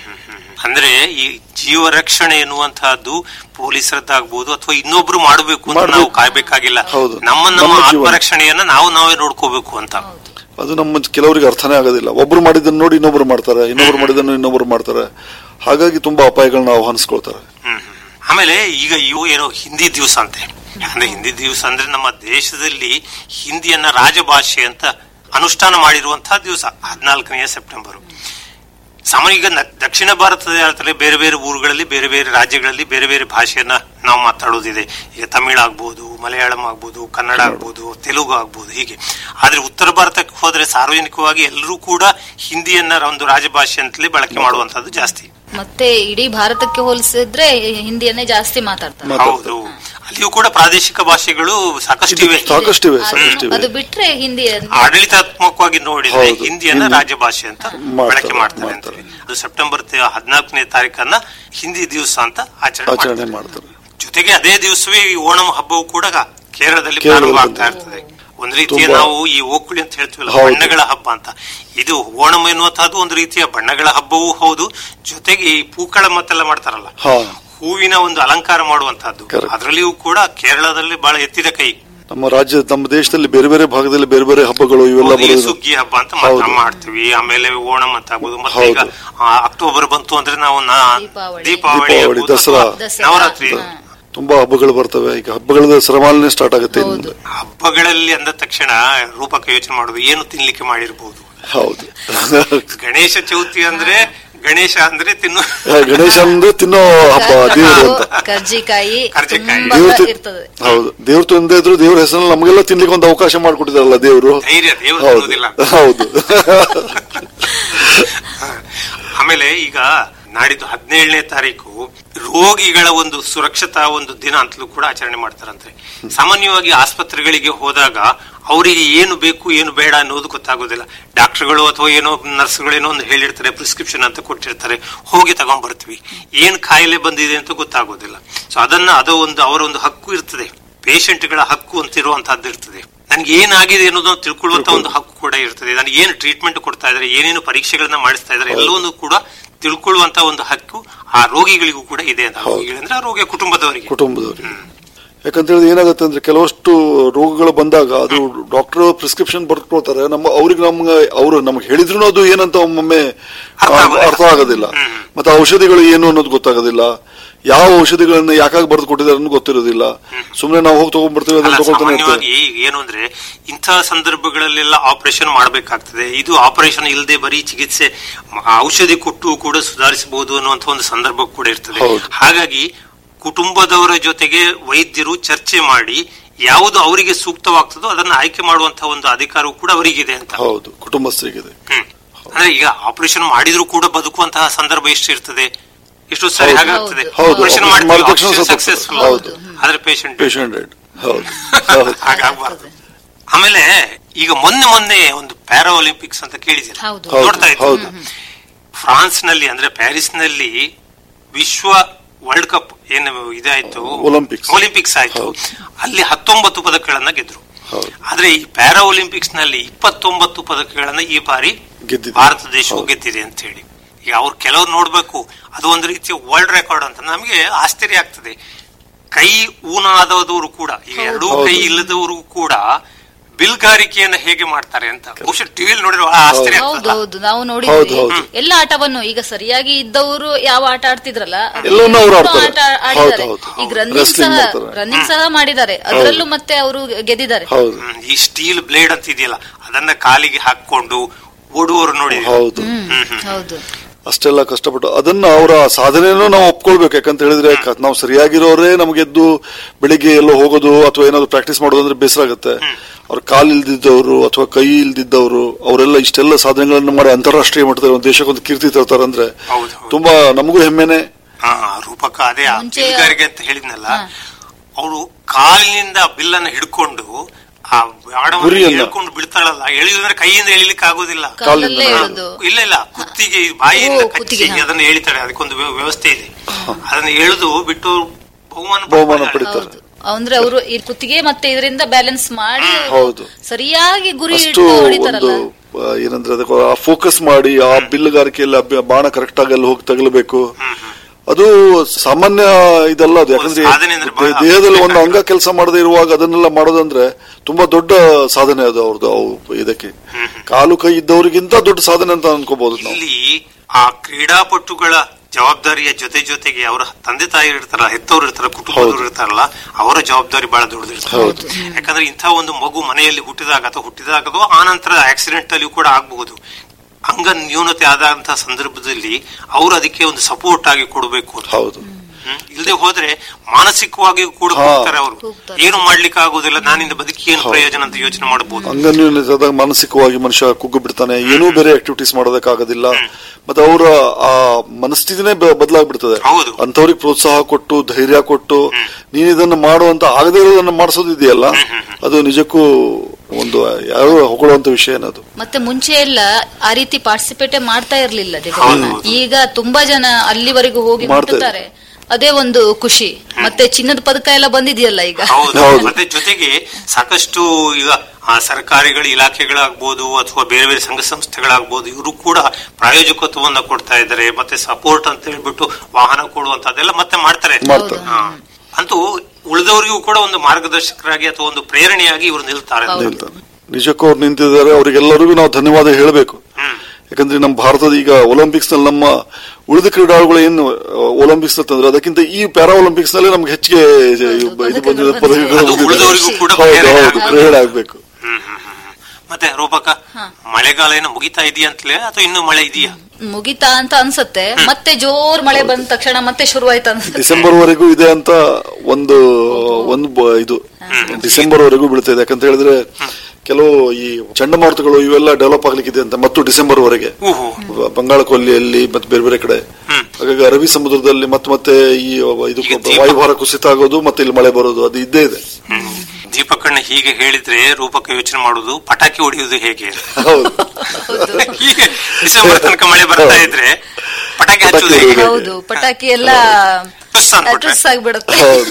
S8: ಅಂದ್ರೆ ಈ ಜೀವ ರಕ್ಷಣೆ ಎನ್ನುವಂತಹದ್ದು ಪೊಲೀಸರದ್ದಾಗ್ಬೋದು ಅಥವಾ ಇನ್ನೊಬ್ರು ಮಾಡಬೇಕು ಅಂತ ನಾವು ಕಾಯ್ಬೇಕಾಗಿಲ್ಲ ನಮ್ಮ ನಮ್ಮ
S9: ನಮ್ಮ ಜೀವನ.
S8: ಆತ್ಮರಕ್ಷಣೆಯನ್ನ ನಾವು ನಾವೇ ನೋಡ್ಕೋಬೇಕು ಅಂತ
S9: ಅದು ನಮ್ಮ ಕೆಲವರಿಗೆ ಅರ್ಥನೇ ಆಗೋದಿಲ್ಲ ಒಬ್ರು ಮಾಡಿದ್ದನ್ನು ನೋಡಿ ಇನ್ನೊಬ್ರು ಮಾಡ್ತಾರೆ ಇನ್ನೊಬ್ರು ಮಾಡಿದ್ದನ್ನು ಇನ್ನೊಬ್ರು ಮಾಡ್ತಾರೆ ಹಾಗಾಗಿ ತುಂಬಾ ಅಪಾಯಗಳನ್ನ ಆಹ್ವಾನಿಸ್ಕೊಳ್ತಾರೆ
S8: ಆಮೇಲೆ ಈಗ ಇವು ಏನೋ ಹಿಂದಿ ದಿವಸ ಅಂತೆ ಅಂದ್ರೆ ಹಿಂದಿ ದಿವಸ ಅಂದ್ರೆ ನಮ್ಮ ದೇಶದಲ್ಲಿ ಹಿಂದಿಯನ್ನ ರಾಜಭಾಷೆ ಅಂತ ಅನುಷ್ಠಾನ ಮಾಡಿರುವಂತಹ ದಿವಸ ಹದಿನಾಲ್ಕನೆಯ ಸೆಪ್ಟೆಂಬರ್ ಸಾಮಾನ್ಯ ಈಗ ನ- ದಕ್ಷಿಣ ಭಾರತದ ಹೇಳ್ತಾರೆ ಬೇರೆ ಬೇರೆ ಊರುಗಳಲ್ಲಿ ಬೇರೆ ಬೇರೆ ರಾಜ್ಯಗಳಲ್ಲಿ ಬೇರೆ ಬೇರೆ ಭಾಷೆಯನ್ನ ನಾವು ಮಾತಾಡೋದಿದೆ ಈಗ ತಮಿಳ್ ಆಗ್ಬೋದು ಮಲಯಾಳಂ ಆಗ್ಬೋದು ಕನ್ನಡ ಆಗ್ಬೋದು ತೆಲುಗು ಆಗ್ಬೋದು ಹೀಗೆ ಆದ್ರೆ ಉತ್ತರ ಭಾರತಕ್ಕೆ ಹೋದ್ರೆ ಸಾರ್ವಜನಿಕವಾಗಿ ಎಲ್ಲರೂ ಕೂಡ ಹಿಂದಿಯನ್ನ ಒಂದು ರಾಜಭಾಷೆ ಅಂತಲೇ ಬಳಕೆ ಮಾಡುವಂತದ್ದು ಜಾಸ್ತಿ
S10: ಮತ್ತೆ ಇಡೀ ಭಾರತಕ್ಕೆ ಹೋಲಿಸಿದ್ರೆ ಹಿಂದಿಯನ್ನೇ ಜಾಸ್ತಿ ಮಾತಾಡ್ತಾರೆ
S8: ಹೌದು ಅಲ್ಲಿಯೂ ಕೂಡ ಪ್ರಾದೇಶಿಕ ಭಾಷೆಗಳು ಸಾಕಷ್ಟಿವೆ
S9: ಸಾಕಷ್ಟಿವೆ
S10: ಅದು- ಅದು ಬಿಟ್ರೆ ಹಿಂದಿ
S8: ಆಡಳಿತಾತ್ಮಕವಾಗಿ ನೋಡಿದ್ರೆ
S9: ಹೌದು.
S8: ಹಿಂದಿಯನ್ನ
S9: ಹಿಂದಿ
S8: ರಾಜಭಾಷೆ ಅಂತ ಬಳಕೆ ಮಾಡ್ತಾರೆ ಅಂತ ಅದು ಸೆಪ್ಟೆಂಬರ್ ಹದಿನಾಲ್ಕನೇ ತಾರೀಕನ್ನ ಹಿಂದಿ ದಿವಸ ಅಂತ ಆಚರಣೆ
S9: ಆಚರಣೆ
S8: ಮಾಡ್ತಾರೆ.
S9: ಮಾಡ್ತಾರೆ
S8: ಜೊತೆಗೆ ಅದೇ ದಿವಸವೇ ಈ ಓಣಂ ಹಬ್ಬವು ಕೂಡ ಕೇರಳದಲ್ಲಿ
S9: ಕೇರಳದಲ್ಲಿ
S8: ಪ್ರಾರಂಭ ಆಗ್ತಾ ಇರ್ತದೆ ಒಂದ್ ರೀತಿಯ
S9: ತುಂಬಾ-
S8: ನಾವು ಈ ಓಕುಳಿ ಅಂತ ಹೇಳ್ತೀವಲ್ಲ
S9: ಹೌದು.
S8: ಬಣ್ಣಗಳ ಹಬ್ಬ ಅಂತ ಇದು ಓಣಂ ಎನ್ನುವಂತಹದ್ದು ಒಂದು ರೀತಿಯ ಬಣ್ಣಗಳ ಹಬ್ಬವೂ ಹೌದು ಜೊತೆಗೆ ಈ ಪೂಕಳ ಮತ್ತೆಲ್ಲ ಮಾಡ್ತಾರಲ್ಲ
S9: ಹಾ
S8: ಹೂವಿನ ಒಂದು ಅಲಂಕಾರ ಮಾಡುವಂತಹದ್ದು ಅದರಲ್ಲಿಯೂ ಕೂಡ ಕೇರಳದಲ್ಲಿ ಬಹಳ ಎತ್ತಿದ ಕೈ
S9: ನಮ್ಮ ರಾಜ್ಯ ನಮ್ಮ ದೇಶದಲ್ಲಿ ಬೇರೆ ಬೇರೆ ಭಾಗದಲ್ಲಿ ಬೇರೆ ಬೇರೆ ಹಬ್ಬಗಳು ಇವೆಲ್ಲ
S8: ಹೌದು, ಈ
S9: ಬರೋದು
S8: ಸುಗ್ಗಿ ಹಬ್ಬ ಅಂತ ಮಾ-
S9: ಹೌದು.
S8: ಮಾಡ್ತೀವಿ ಆಮೇಲೆ ಓಣಂ ಅಂತ ಆಗ್ಬೋದು ಮತ್ತೆ ಈಗ
S9: ಹೌದು.
S8: ಆ, ಅಕ್ಟೋಬರ್ ಬಂತು ಅಂದ್ರೆ ನಾವು ನಾ- ದೀಪಾವಳಿ
S9: ದೀಪಾವಳಿ,
S8: ಆಗ್ಬೋದು,
S9: ದಸರಾ.
S8: ಅಥವಾ ನವರಾತ್ರಿ
S9: ತುಂಬಾ ಹಬ್ಬಗಳು ಬರ್ತವೆ ಈಗ ಹಬ್ಬಗಳ ಸರಮಾಲನೆ ಸ್ಟಾರ್ಟ್ ಆಗುತ್ತೆ ಇನ್ನು.
S8: ಹಬ್ಬಗಳಲ್ಲಿ ಅಂದ ತಕ್ಷಣ ರೂಪಕ ಯೋಚನೆ ಮಾಡೋದು ಏನು ತಿನ್ಲಿಕ್ಕೆ ಮಾಡಿರ್ಬೋದು
S9: ಹೌದು
S8: ಗಣೇಶ ಚೌತಿ ಅಂದ್ರೆ ಗಣೇಶ ಅಂದ್ರೆ ತಿನ್ನು
S9: ಗಣೇಶ ಅಂದ್ರೆ ತಿನ್ನೋ ಹಬ್ಬ ದೇವರು ಅಂತ
S10: ಕರ್ಜಿಕಾಯಿ
S8: ಕರ್ಜಿಕಾಯಿ.
S10: ತುಂಬಾ
S9: ದೇವ್ರು ತಿ-
S10: ಇರ್ತದೆ
S9: ಹೌದು ದೇವ್ರು ತಂದೆ ಇದ್ರು ದೇವ್ರ ಹೆಸರಲ್ಲಿ ನಮಗೆಲ್ಲ ತಿನ್ಲಿಕ್ಕೆ ಒಂದು ಅವಕಾಶ ಮಾಡಿಕೊಟ್ಟಿದಾರಲ್ಲ ದೇವರು
S8: ಧೈರ್ಯ ದೇವರು
S9: ಹೌದು
S8: ತಿನ್ನೋದಿಲ್ಲ
S9: ಹೌದು
S8: ಆಮೇಲೆ ಈಗ ನಾಡಿದ್ದು ಹದಿನೇಳನೇ ತಾರೀಕು ರೋಗಿಗಳ ಒಂದು ಸುರಕ್ಷತಾ ಒಂದು ದಿನ ಅಂತಲೂ ಕೂಡ ಆಚರಣೆ ಮಾಡ್ತಾರಂತೆ ಸಾಮಾನ್ಯವಾಗಿ ಆಸ್ಪತ್ರೆಗಳಿಗೆ ಹೋದಾಗ ಅವರಿಗೆ ಏನು ಬೇಕು ಏನು ಬೇಡ ಅನ್ನೋದು ಗೊತ್ತಾಗೋದಿಲ್ಲ ಡಾಕ್ಟರ್ಗಳು ಅಥವಾ ಏನೋ ನರ್ಸ್ಗಳೇನೋ ಒಂದು ಹೇಳಿರ್ತಾರೆ ಪ್ರಿಸ್ಕ್ರಿಪ್ಷನ್ ಅಂತ ಕೊಟ್ಟಿರ್ತಾರೆ ಹೋಗಿ ತಗೊಂಡ್ ಬರ್ತೀವಿ ಏನ್ ಕಾಯಿಲೆ ಬಂದಿದೆ ಅಂತ ಗೊತ್ತಾಗೋದಿಲ್ಲ ಸೊ ಅದನ್ನ ಅದು ಒಂದು ಅವರ ಒಂದು ಹಕ್ಕು ಇರ್ತದೆ ಪೇಷಂಟ್ಗಳ ಹಕ್ಕು ಅಂತ ಇರುವಂತಹದ್ದು ಇರ್ತದೆ ನನ್ಗೆ ಏನಾಗಿದೆ ಅನ್ನೋದನ್ನ ತಿಳ್ಕೊಳ್ಳುವಂತ ಒಂದು ಹಕ್ಕು ಕೂಡ ಇರ್ತದೆ ನನಗೆ ಏನು ಟ್ರೀಟ್ಮೆಂಟ್ ಕೊಡ್ತಾ ಇದ್ದಾರೆ ಏನೇನು ಪರೀಕ್ಷೆಗಳನ್ನ ಮಾಡಿಸ್ತಾ ಇದ್ದಾರೆ ಎಲ್ಲವನ್ನೂ ಕೂಡ ತಿಳ್ಕೊಳ್ಳುವಂತ ಒಂದು ಹಕ್ಕು ಆ ರೋಗಿಗಳಿಗೂ ಕೂಡ ಇದೆ ಅಂತ ರೋಗಿಗಳಂದ್ರೆ ಆ ರೋಗಿಯ ಕುಟುಂಬದವರಿಗೆ
S9: ಕುಟುಂಬದವರಿಗೆ ಯಾಕಂತ ಹೇಳಿದ್ರೆ ಏನಾಗುತ್ತೆ ಅಂದ್ರೆ ಕೆಲವಷ್ಟು ರೋಗಗಳು ಬಂದಾಗ ಅದು ಡಾಕ್ಟರ್ ಪ್ರಿಸ್ಕ್ರಿಪ್ಷನ್ ಬರ್ಕೊಳ್ತಾರೆ ನಮ್ಮ ಅವ್ರಿಗೆ ನಮ್ಗೆ ಅವರು ನಮ್ಗೆ ಹೇಳಿದ್ರು ಅದು ಏನಂತ ಒಮ್ಮೊಮ್ಮೆ ಅರ್ಥ ಆಗೋದಿಲ್ಲ ಮತ್ತೆ ಔಷಧಿಗಳು ಏನು ಅನ್ನೋದು ಗೊತ್ತಾಗೋದಿಲ್ಲ ಯಾವ ಔಷಧಿಗಳನ್ನ ಯಾಕಾಗಿ ಬರೆದು ಕೊಟ್ಟಿದ್ದಾರೆ ಅನ್ನೋದು ಗೊತ್ತಿರೋದಿಲ್ಲ ಸುಮ್ಮನೆ ನಾವು ಹೋಗಿ ತಗೊಂಡ್ಬರ್ತೀವಿ ಅದನ್ನ
S8: ಅಲ್ಲ,
S9: ತಗೊಳ್ತಾನೆ ಇರ್ತೇವೆ
S8: ಸಾಮಾನ್ಯವಾಗಿ ಏನು ಅಂದ್ರೆ ಇಂತಹ ಸಂದರ್ಭಗಳಲ್ಲೆಲ್ಲ ಆಪರೇಷನ್ ಮಾಡಬೇಕಾಗ್ತದೆ ಇದು ಆಪರೇಷನ್ ಇಲ್ಲದೆ ಬರೀ ಚಿಕಿತ್ಸೆ ಮ- ಔಷಧಿ ಕೊಟ್ಟು ಕೂಡ ಸುಧಾರಿಸಬಹುದು ಅನ್ನುವಂತ ಒಂದು ಸಂದರ್ಭ ಕೂಡ ಇರ್ತದೆ
S9: ಹೌದು.
S8: ಹಾಗಾಗಿ ಕುಟುಂಬದವರ ಜೊತೆಗೆ ವೈದ್ಯರು ಚರ್ಚೆ ಮಾಡಿ ಯಾವುದು ಅವರಿಗೆ ಸೂಕ್ತವಾಗ್ತದೋ ಅದನ್ನ ಆಯ್ಕೆ ಮಾಡುವಂತಹ ಒಂದು ಅಧಿಕಾರವೂ ಕೂಡ ಅವರಿಗಿದೆ ಅಂತ
S9: ಹೌದು ಕುಟುಂಬಸ್ಥರಿಗಿದೆ
S8: ಹ್ಮ್. ಅಂದ್ರೆ ಈಗ ಆಪರೇಷನ್ ಮಾಡಿದ್ರು ಕೂಡ ಬದುಕುವಂತಹ ಸಂದರ್ಭ ಎಷ್ಟು ಇರ್ತದೆ ಎಷ್ಟು ಸರಿ
S9: ಹೌದು.
S8: ಹಾಗಾಗ್ತದೆ
S9: ಹೌದು.
S8: ಆಪರೇಷನ್
S9: Operation ಮಾಡಿದ ತಕ್ಷಣ
S8: ಮಾಡಿದ್ರೆ
S9: ಸತ್ತೋಗ್ತದೆ.
S8: ಸಕ್ಸಸ್ಫುಲ್
S9: ಹೌದು.
S8: ಆದ್ರೆ ಪೇಷಂಟ್
S9: ಪೇಷಂಟ್ ಡೆಡ್ ಹೌದು ಹೌದು
S8: ಹಾಗಾಗ್ಬಾರ್ದು ಆಮೇಲೆ ಈಗ ಮೊನ್ನೆ ಮೊನ್ನೆ ಒಂದು ಪ್ಯಾರಾ ಒಲಿಂಪಿಕ್ಸ್ ಅಂತ ಕೇಳಿದ್ದೀರಾ
S10: ಹೌದು.
S8: ನೋಡ್ತಾ ಇದ್ದೀವಿ
S9: ಹೌದು
S8: ಫ್ರಾನ್ಸ್ ನಲ್ಲಿ ಅಂದ್ರೆ ಪ್ಯಾರಿಸ್ ನಲ್ಲಿ ವಿಶ್ವ ವರ್ಲ್ಡ್ ಕಪ್ ಏನು ಇದಾಯ್ತು
S9: ಒಲಿಂಪಿಕ್ಸ್.
S8: ಒಲಿಂಪಿಕ್ಸ್ ಆಯ್ತು
S9: ಹೌದು.
S8: ಅಲ್ಲಿ ಹತ್ತೊಂಬತ್ತು ಪದಕಗಳನ್ನ ಗೆದ್ರು
S9: ಹೌದು
S8: ಆದ್ರೆ ಈ ಪ್ಯಾರಾ ಒಲಿಂಪಿಕ್ಸ್ ನಲ್ಲಿ ಇಪ್ಪತ್ತೊಂಬತ್ತು ಪದಕಗಳನ್ನ ಈ ಬಾರಿ
S9: ಗೆದ್ದಿದೆ.
S8: ಭಾರತ ದೇಶವು
S9: ಹೌದು.
S8: ಗೆದ್ದಿದೆ ಅಂತ ಹೇಳಿ ಈಗ ಅವ್ರು ಕೆಲವ್ರು ನೋಡ್ಬೇಕು ಅದು ಒಂದು ರೀತಿಯ ವರ್ಲ್ಡ್ ರೆಕಾರ್ಡ್ ಅಂತ ನಮಗೆ ಆಶ್ಚರ್ಯ ಆಗ್ತದೆ ಕೈ ಊನಾದವರು ಕೂಡ ಈಗ ಎರಡೂ
S9: ಹೌದು.
S8: ಕೈ ಇಲ್ಲದವರು ಕೂಡ ಬಿಲ್ಗಾರಿಕೆಯನ್ನ ಹೇಗೆ ಮಾಡ್ತಾರೆ ಅಂತ ಬಹುಶಃ ಟಿವಿಯಲ್ಲಿ ನೋಡಿದ್ರೆ ಬಹಳ ಆಶ್ಚರ್ಯ
S10: ಹೌದು
S8: ಆಗ್ತದಲ್ಲ?
S10: ಹೌದು ನಾವು
S9: ಹೌದು,
S10: ನೋಡಿದ್ವಿ
S9: ಹೌದು.
S10: ಎಲ್ಲ ಆಟವನ್ನು ಈಗ ಸರಿಯಾಗಿ ಇದ್ದವರು ಯಾವ ಆಟ ಆಡ್ತಿದ್ರಲ್ಲ
S9: ಎಲ್ಲವನ್ನೂ ಅವ್ರು
S10: ಎಲ್ಲವನ್ನೂ
S9: ಆಡ್ತಾರೆ.
S10: ಆಟ ಆಡಿದ್ದಾರೆ
S9: ಹೌದು, ಹೌದು.
S10: ಈಗ ರನ್ನಿಂಗ್
S9: Wrestling
S10: ಸಹ
S9: ಮಾಡ್ತಾರೆ.
S10: ರನ್ನಿಂಗ್ ಸಹ ಮಾಡಿದ್ದಾರೆ ಅದರಲ್ಲೂ ಮತ್ತೆ ಅವರು ಗೆದ್ದಿದ್ದಾರೆ
S9: ಹೌದು
S8: ಹ್ಮ್, ಈ ಸ್ಟೀಲ್ ಬ್ಲೇಡ್ ಅಂತ ಇದೆಯಲ್ಲ ಅದನ್ನ ಕಾಲಿಗೆ ಹಾಕೊಂಡು ಓಡುವವರು ನೋಡಿ
S9: ಹೌದು
S10: ಹೌದು
S9: ಅಷ್ಟೆಲ್ಲ ಕಷ್ಟಪಟ್ಟು ಅದನ್ನ ಅವರ ಸಾಧನೆಯನ್ನು ನಾವು ಒಪ್ಕೊಳ್ಬೇಕು ಯಾಕಂತ ಹೇಳಿದ್ರೆ ಕ- ನಾವು ಸರಿಯಾಗಿರೋರೇ ನಮಗೆದ್ದು ಬೆಳಿಗ್ಗೆ ಎಲ್ಲೋ ಹೋಗೋದು ಅಥವಾ ಏನಾದ್ರು ಪ್ರಾಕ್ಟೀಸ್ ಮಾಡೋದು ಅಂದ್ರೆ ಬೇಸರ ಆಗುತ್ತೆ ಅವ್ರ ಕಾಲ್ ಇಲ್ದಿದ್ದವರು ಅಥವಾ ಕೈ ಇಲ್ದಿದ್ದವರು ಅವರೆಲ್ಲ ಇಷ್ಟೆಲ್ಲ ಸಾಧನೆಗಳನ್ನು ಮಾಡಿ ಅಂತಾರಾಷ್ಟ್ರೀಯ ಮಟ್ಟದಲ್ಲಿ ಒಂದು ದೇಶಕ್ಕೊಂದು ಕೀರ್ತಿ ತರ್ತಾರೆ ಅಂದ್ರೆ
S8: ಹೌದು, ಹೌದು.
S9: ತುಂಬಾ ನಮಗೂ ಹೆಮ್ಮೆನೆ
S8: ಹಾ ರೂಪಕ ಅದೇ ಆ
S10: ಮುಂಚೆ-
S8: ಬಿಲ್ಗಾರಿಕೆ ಅಂತ ಹೇಳಿದ್ನಲ್ಲ ಅವರು ಕಾಲಿನಿಂದ ಬಿಲ್ಲನ್ನ ಹಿಡ್ಕೊಂಡು ಆ ಬಾಣವನ್ನು
S9: ಗುರಿಯನ್ನ.
S8: ಎಳ್ಕೊಂಡು ಬಿಡ್ತಾಳಲ್ಲ ಎಳೆಯುವುದಂದ್ರೆ ಕೈಯಿಂದ ಎಳಿಲಿಕ್ಕೆ ಆಗೋದಿಲ್ಲ
S10: ಕಾಲಲ್ಲೇ
S8: ಹಾ,
S10: ಹೇಳುದು
S8: ಇಲ್ಲ ಇಲ್ಲ ಕುತ್ತಿಗೆ ಬಾಯಿಯಿಂದ
S10: ಓ,
S8: ಕಚ್ಚಿ
S10: ಕುತ್ತಿಗೆ, ಹಾ.
S8: ಅದನ್ನ ಎಳಿತಾಳೆ ಅದಕ್ಕೊಂದು ವ್ಯ- ವ್ಯವಸ್ಥೆ ಇದೆ ಅದನ್ನ ಎಳೆದು ಬಿಟ್ಟು ಬಹುಮಾನ
S9: ಬಹುಮಾನ
S8: ಪಡ್ಕೊಳ್ತಾಳೆ.
S9: ಪಡಿತಾರೆ
S10: ಅಂದ್ರೆ ಅವರು ಈ ಕುತ್ತಿಗೆ ಮತ್ತೆ ಇದರಿಂದ ಬ್ಯಾಲೆನ್ಸ್ ಮಾಡಿ
S9: ಹೌದು.
S10: ಸರಿಯಾಗಿ ಗುರಿ
S9: ಅಷ್ಟು
S10: ಇಟ್ಟು
S9: ಒಂದು
S10: ಹೊಡಿತಾರಲ್ಲ
S9: ಆ, ಏನಂದ್ರೆ ಅದಕ್ಕೆ ಫೋಕಸ್ ಮಾಡಿ ಆ ಬಿಲ್ಲುಗಾರಿಕೆಯಲ್ಲಿ ಆ ಬಿ- ಬಾಣ ಕರೆಕ್ಟ್ ಆಗಿ ಅಲ್ಲಿ ಹೋಗಿ ತಗಲಬೇಕು ಅದು ಸಾಮಾನ್ಯ ಇದಲ್ಲ ಅದು ಯಾಕಂದ್ರೆ
S8: ಸಾಧನೆ ಅಂದ್ರೆ ಬಹಳ
S9: ದೇ- ದೇಹದಲ್ಲಿ ಒಂದು ಅಂಗ
S8: ಬೇಕಾಗಿರೋದು.
S9: ಕೆಲಸ ಮಾಡದೇ ಇರುವಾಗ ಅದನ್ನೆಲ್ಲ ಮಾಡೋದಂದ್ರೆ ತುಂಬಾ ದೊಡ್ಡ ಸಾಧನೆ ಅದು ಅವ್ರದ್ದು ಅವು ಇದಕ್ಕೆ ಕಾಲು ಕೈ ಇದ್ದವರಿಗಿಂತ ದೊಡ್ಡ ಸಾಧನೆ ಅಂತ ಅನ್ಕೋಬಹುದು ನಾವು
S8: ಇಲ್ಲಿ ಆ ಕ್ರೀಡಾಪಟುಗಳ ಜವಾಬ್ದಾರಿಯ ಜೊತೆ ಜೊತೆಗೆ ಅವರ ತಂದೆ ತಾಯಿ ಇರ್ತಾರಲ್ಲ ಹೆತ್ತವರು ಇರ್ತಾರ ಕುಟುಂಬದವರು ಇರ್ತಾರಲ್ಲ ಅವರ ಜವಾಬ್ದಾರಿ ಬಹಳ ದೊಡ್ಡದಿರ್ತದೆ ಯಾಕಂದ್ರೆ ಇಂಥ ಒಂದು ಮಗು ಮನೆಯಲ್ಲಿ ಹುಟ್ಟಿದಾಗ ಅಥವಾ ಹುಟ್ಟಿದಾಗದೋ ಆ ನಂತರ ಆಕ್ಸಿಡೆಂಟ್ ಅಲ್ಲಿ ಕೂಡ ಆಗಬಹುದು ಅಂಗ ನ್ಯೂನತೆ ಆದಂತಹ ಸಂದರ್ಭದಲ್ಲಿ ಅವರು ಅದಕ್ಕೆ ಒಂದು ಸಪೋರ್ಟ್ ಆಗಿ ಕೊಡಬೇಕು ಅಂತ.
S9: ಹೌದು
S8: ಹ್ಮ್? ಇಲ್ದೆ ಹೋದ್ರೆ ಮಾನಸಿಕವಾಗಿ ಕೂಡ
S9: ಹಾ.
S8: ಹೋಗ್ತಾರೆ ಅವರು ಏನು ಮಾಡ್ಲಿಕ್ಕೆ ಆಗುದಿಲ್ಲ ನಾನಿಂದ ಬದುಕಿ ಏನು ಪ್ರಯೋಜನ ಅಂತ ಯೋಚನೆ ಮಾಡಬಹುದು
S9: ಅಂಗನ್ಯೂನತೆಯಾದಾಗ ಮಾನಸಿಕವಾಗಿ ಮನುಷ್ಯ ಕುಗ್ಗು ಬಿಡ್ತಾನೆ ಏನೂ ಬೇರೆ ಆಕ್ಟಿವಿಟೀಸ್ ಮಾಡೋದಕ್ಕಾಗೋದಿಲ್ಲ ಮತ್ತೆ ಅವರ ಆ ಮನಸ್ಥಿತಿನೇ ಬದಲಾಗ್ಬಿಡ್ತದೆ
S8: ಹೌದು.
S9: ಅಂತವ್ರಿಗೆ ಪ್ರೋತ್ಸಾಹ ಕೊಟ್ಟು ಧೈರ್ಯ ಕೊಟ್ಟು ನೀನ್ ಇದನ್ನ ಮಾಡುವಂತ ಆಗದೇ ಇರೋದನ್ನ ಮಾಡಿಸೋದಿದೆಯಲ್ಲ ಅದು ನಿಜಕ್ಕೂ ಒಂದು ಯಾರು ಹೊಗಳುವಂತ ವಿಷಯ ಅದು
S10: ಮತ್ತೆ ಮುಂಚೆ ಎಲ್ಲ ಆ ರೀತಿ ಪಾರ್ಟಿಸಿಪೇಟ್ ಮಾಡ್ತಾ ಇರ್ಲಿಲ್ಲ ಜಗತ್ತು.
S8: ಹೌದು, ಹೌದು.
S10: ಈಗ ತುಂಬಾ ಜನ ಅಲ್ಲಿವರೆಗೂ ಹೋಗಿ
S9: ಮಾಡ್ತಾ
S10: ಮುಟ್ಟುತ್ತಾರೆ ಅದೇ ಒಂದು ಖುಷಿ ಮತ್ತೆ ಚಿನ್ನದ ಪದಕ ಎಲ್ಲ ಬಂದಿದೆಯಲ್ಲ ಈಗ
S8: ಹೌದು
S9: ಹೌದು.
S8: ಮತ್ತೆ ಜೊತೆಗೆ ಸಾಕಷ್ಟು ಈಗ ಆ ಸರ್ಕಾರಿಗಳ ಇಲಾಖೆಗಳಾಗ್ಬೋದು ಅಥವಾ ಬೇರೆ ಬೇರೆ ಸಂಘ ಸಂಸ್ಥೆಗಳಾಗ್ಬೋದು ಇವರು ಕೂಡ ಪ್ರಾಯೋಜಕತ್ವವನ್ನ ಕೊಡ್ತಾ ಇದ್ದಾರೆ ಮತ್ತೆ ಸಪೋರ್ಟ್ ಅಂತ ಹೇಳ್ಬಿಟ್ಟು ವಾಹನ ಕೊಡುವಂತದ್ದೆಲ್ಲ ಮತ್ತೆ ಮಾಡ್ತಾರೆ
S9: ಮಾಡ್ತಾರೆ.
S8: ಹಾ. ಅಂತೂ ಉಳಿದವರಿಗೂ ಕೂಡ ಒಂದು ಮಾರ್ಗದರ್ಶಕರಾಗಿ ಅಥವಾ ಒಂದು ಪ್ರೇರಣೆಯಾಗಿ ಇವರು ನಿಲ್ತಾರೆ
S9: ನಿಲ್ತಾನೆ ನಿಜಕ್ಕೂ ಅವ್ರು ನಿಂತಿದ್ದಾರೆ ಅವರಿಗೆಲ್ಲರಿಗೂ ನಾವು ಧನ್ಯವಾದ ಹೇಳಬೇಕು
S8: ಹ್ಮ್
S9: ಯಾಕಂದ್ರೆ ನಮ್ಮ ಭಾರತದ ಈಗ ಒಲಿಂಪಿಕ್ಸ್ ನಲ್ಲಿ ನಮ್ಮ ಉಳಿದ ಕ್ರೀಡಾಳುಗಳು ಏನು ಒಲಿಂಪಿಕ್ಸ್ ತಂದ್ರೆ ಅದಕ್ಕಿಂತ ಈ ಪ್ಯಾರಾ ಒಲಿಂಪಿಕ್ಸ್ ನಲ್ಲಿ ನಮ್ಗೆ ಹೆಚ್ಚಿಗೆ ಇದು ಬಂದಿದೆ ಪದಕಗಳು
S8: ಅದು
S9: ಬಂದಿದೆ.
S8: ಉಳಿದವರಿಗೂ ಕೂಡ
S9: ಹೌದು
S8: ಪ್ರೇರಣೆ
S9: ಹೌದು
S8: ಆಗ್ಬೇಕು.
S9: ಪ್ರೇರಣೆ ಆಗ್ಬೇಕು
S8: ಹ್ಮ್ ಹ್ಮ್ ಹ್ಮ್ ಹ್ಮ್. ಮತ್ತೆ ರೂಪಕ ಮಳೆಗಾಲ ಏನೋ ಮುಗಿತಾ ಇದೆಯಾ ಅಂತಲೇ ಅಥವಾ ಇನ್ನೂ ಮಳೆ ಇದೆಯಾ
S10: ಮುಗಿತಾ ಅಂತ ಅನ್ಸತ್ತೆ ಮತ್ತೆ ಜೋರ್ ಮಳೆ ಬಂದ ತಕ್ಷಣ ಮತ್ತೆ ಶುರುವಾಯ್ತು ಅನ್ಸುತ್ತೆ
S9: ಡಿಸೆಂಬರ್ ವರೆಗೂ ಇದೆ ಅಂತ ಒಂದು ಒಂದು ಬ- ಇದು ಡಿಸೆಂಬರ್ ವರೆಗೂ ಬೀಳ್ತಾ ಯಾಕಂತ ಹೇಳಿದ್ರೆ ಕೆಲವು ಈ ಚಂಡಮಾರುತಗಳು ಇವೆಲ್ಲ ಡೆವಲಪ್ ಆಗ್ಲಿಕ್ಕಿದೆ ಅಂತ ಮತ್ತು ಡಿಸೆಂಬರ್ ವರೆಗೆ
S8: ಓಹೋ
S9: ಬಂಗಾಳ ಕೊಲ್ಲಿಯಲ್ಲಿ ಮತ್ತೆ ಬೇರೆ ಬೇರೆ ಕಡೆ
S8: ಹ್ಮ್.
S9: ಹಾಗಾಗಿ ಅರಬ್ಬಿ ಸಮುದ್ರದಲ್ಲಿ ಮತ್ತೆ ಮತ್ತೆ ಈ ಇದು
S8: ಈಗ ದೀಪ-
S9: ವಾಯುಭಾರ ಕುಸಿತ ಆಗೋದು ಮತ್ತೆ ಇಲ್ಲಿ ಮಳೆ ಬರೋದು ಅದು ಇದ್ದೇ ಇದೆ
S8: ಹ್ಮ್. ದೀಪಕಣ್ಣ ಹೀಗೆ ಹೇಳಿದ್ರೆ ರೂಪಕ ಯೋಚನೆ ಮಾಡುದು ಪಟಾಕಿ ಹೊಡೆಯುವುದು ಹೇಗೆ ಅಂತ.
S9: ಹೌದು
S8: ಹೀಗೆ ಡಿಸೆಂಬರ್ ತನಕ ಮಳೆ ಬರ್ತಾ ಇದ್ರೆ ಪಟಾಕಿ ಹಚ್ಚುದು
S9: ಪಟಾಕಿ
S8: ಹೇಗೆ
S10: ಹೌದು ಪಟಾಕಿ ಎಲ್ಲ
S8: ಟುಸ್ ಅಂದ್ಬಿಟ್ರೆ.
S10: ಟುಸ್ ಆಗ್ಬಿಡುತ್ತೆ
S9: ಹೌದು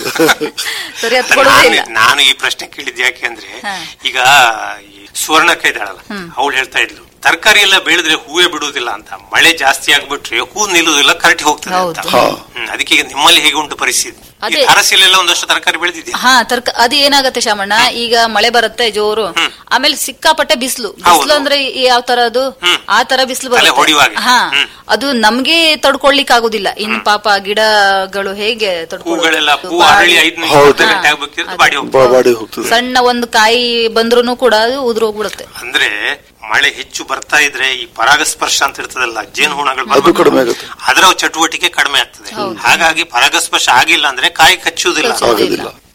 S10: ಸರಿ ಹತ್ಕೊಡೋದೇ
S8: ನಾನು
S10: ಇಲ್ಲ
S8: ನಾನು ಈ ಪ್ರಶ್ನೆ ಕೇಳಿದ್ ಯಾಕೆ ಅಂದ್ರೆ
S10: ಹಾ.
S8: ಈಗ ಈ ಸುವರ್ಣಕ್ಕ ಇದ್ದಾಳಲ್ಲ ಅವಳು ಹೇಳ್ತಾ ಇದ್ಲು ತರಕಾರಿ ಎಲ್ಲ ಬೆಳೆದ್ರೆ ಹೂವೇ ಬಿಡುವುದಿಲ್ಲ ಅಂತ ಮಳೆ ಜಾಸ್ತಿ ಆಗ್ಬಿಟ್ರೆ ಹೂ ನಿಲ್ಲುವುದಿಲ್ಲ ಕರಟಿ ಹೋಗ್ತದೆ ಅಂತ
S10: ಹೌದು.
S9: ಹಾ.
S8: ಹ್ಮ್, ಅದಕ್ಕೆ ಈಗ ನಿಮ್ಮಲ್ಲಿ ಹೇಗೆ ಉಂಟು ಪರಿಸ್ಥಿತಿ ಈ
S10: ಅದೇ.
S8: ಅರಸಿಲೆಲ್ಲ ಒಂದಷ್ಟು ತರಕಾರಿ ಬೆಳೆದಿದ್ಯಾ
S10: ಹಾ ತರ್ಕ ಅದು ಏನಾಗತ್ತೆ ಶಾಮಣ್ಣ ಈಗ ಮಳೆ ಬರುತ್ತೆ ಜೋರು ಆಮೇಲೆ ಸಿಕ್ಕಾಪಟ್ಟೆ ಬಿಸಿಲು
S8: ಹೌದು.
S10: ಬಿಸಿಲು ಅಂದ್ರೆ ಈ ಯಾವ ತರ ಅದು
S8: ಹ್ಮ್.
S10: ಆ ತರ ಬಿಸಿಲು
S8: ತಲೆ ಹೊಡೆಯುವಾಗ.
S10: ಬರುತ್ತೆ ಹಾ
S8: ಹ್ಮ್.
S10: ಅದು ನಮ್ಗೆ ತಡ್ಕೊಳ್ಲಿಕ್ ಆಗುದಿಲ್ಲ ಇನ್ನು ಪಾಪ ಗಿಡಗಳು ಹೇಗೆ
S8: ಹೂಗಳೆಲ್ಲ ಹೂ
S10: ಬಾಡಿ-
S8: ಅರಳಿ ಐದು ನಿಮಿಷ
S9: ಹೌದು.
S8: ಹತ್ತು ಗಂಟೆ ಆಗ್ಬೇಕಿದ್ರೆ ಬಾಡಿ ಹೋಗ್ತದೆ
S9: ಬಾ- ಬಾಡಿ ಹೋಗ್ತದೆ
S10: ಸಣ್ಣ ಒಂದು ಕಾಯಿ ಬಂದ್ರೂ ಕೂಡ ಅದು ಉದುರೋಗ್ಬಿಡುತ್ತೆ
S8: ಅಂದ್ರೆ ಮಳೆ ಹೆಚ್ಚು ಬರ್ತಾ ಇದ್ರೆ ಈ ಪರಾಗಸ್ಪರ್ಶ ಅಂತ ಇರ್ತದಲ್ಲ ಜೇನುಹುಣಗಳು
S9: ಅದು ಕಡಿಮೆ ಆಗುತ್ತೆ
S8: ಅದರ ಚಟುವಟಿಕೆ ಕಡಿಮೆ ಆಗ್ತದೆ ಹಾಗಾಗಿ ಪರಾಗಸ್ಪರ್ಶ ಆಗಿಲ್ಲ ಅಂದ್ರೆ ಕಾಯಿ ಕಚ್ಚುವುದಿಲ್ಲ
S9: ಆಗೋದಿಲ್ಲ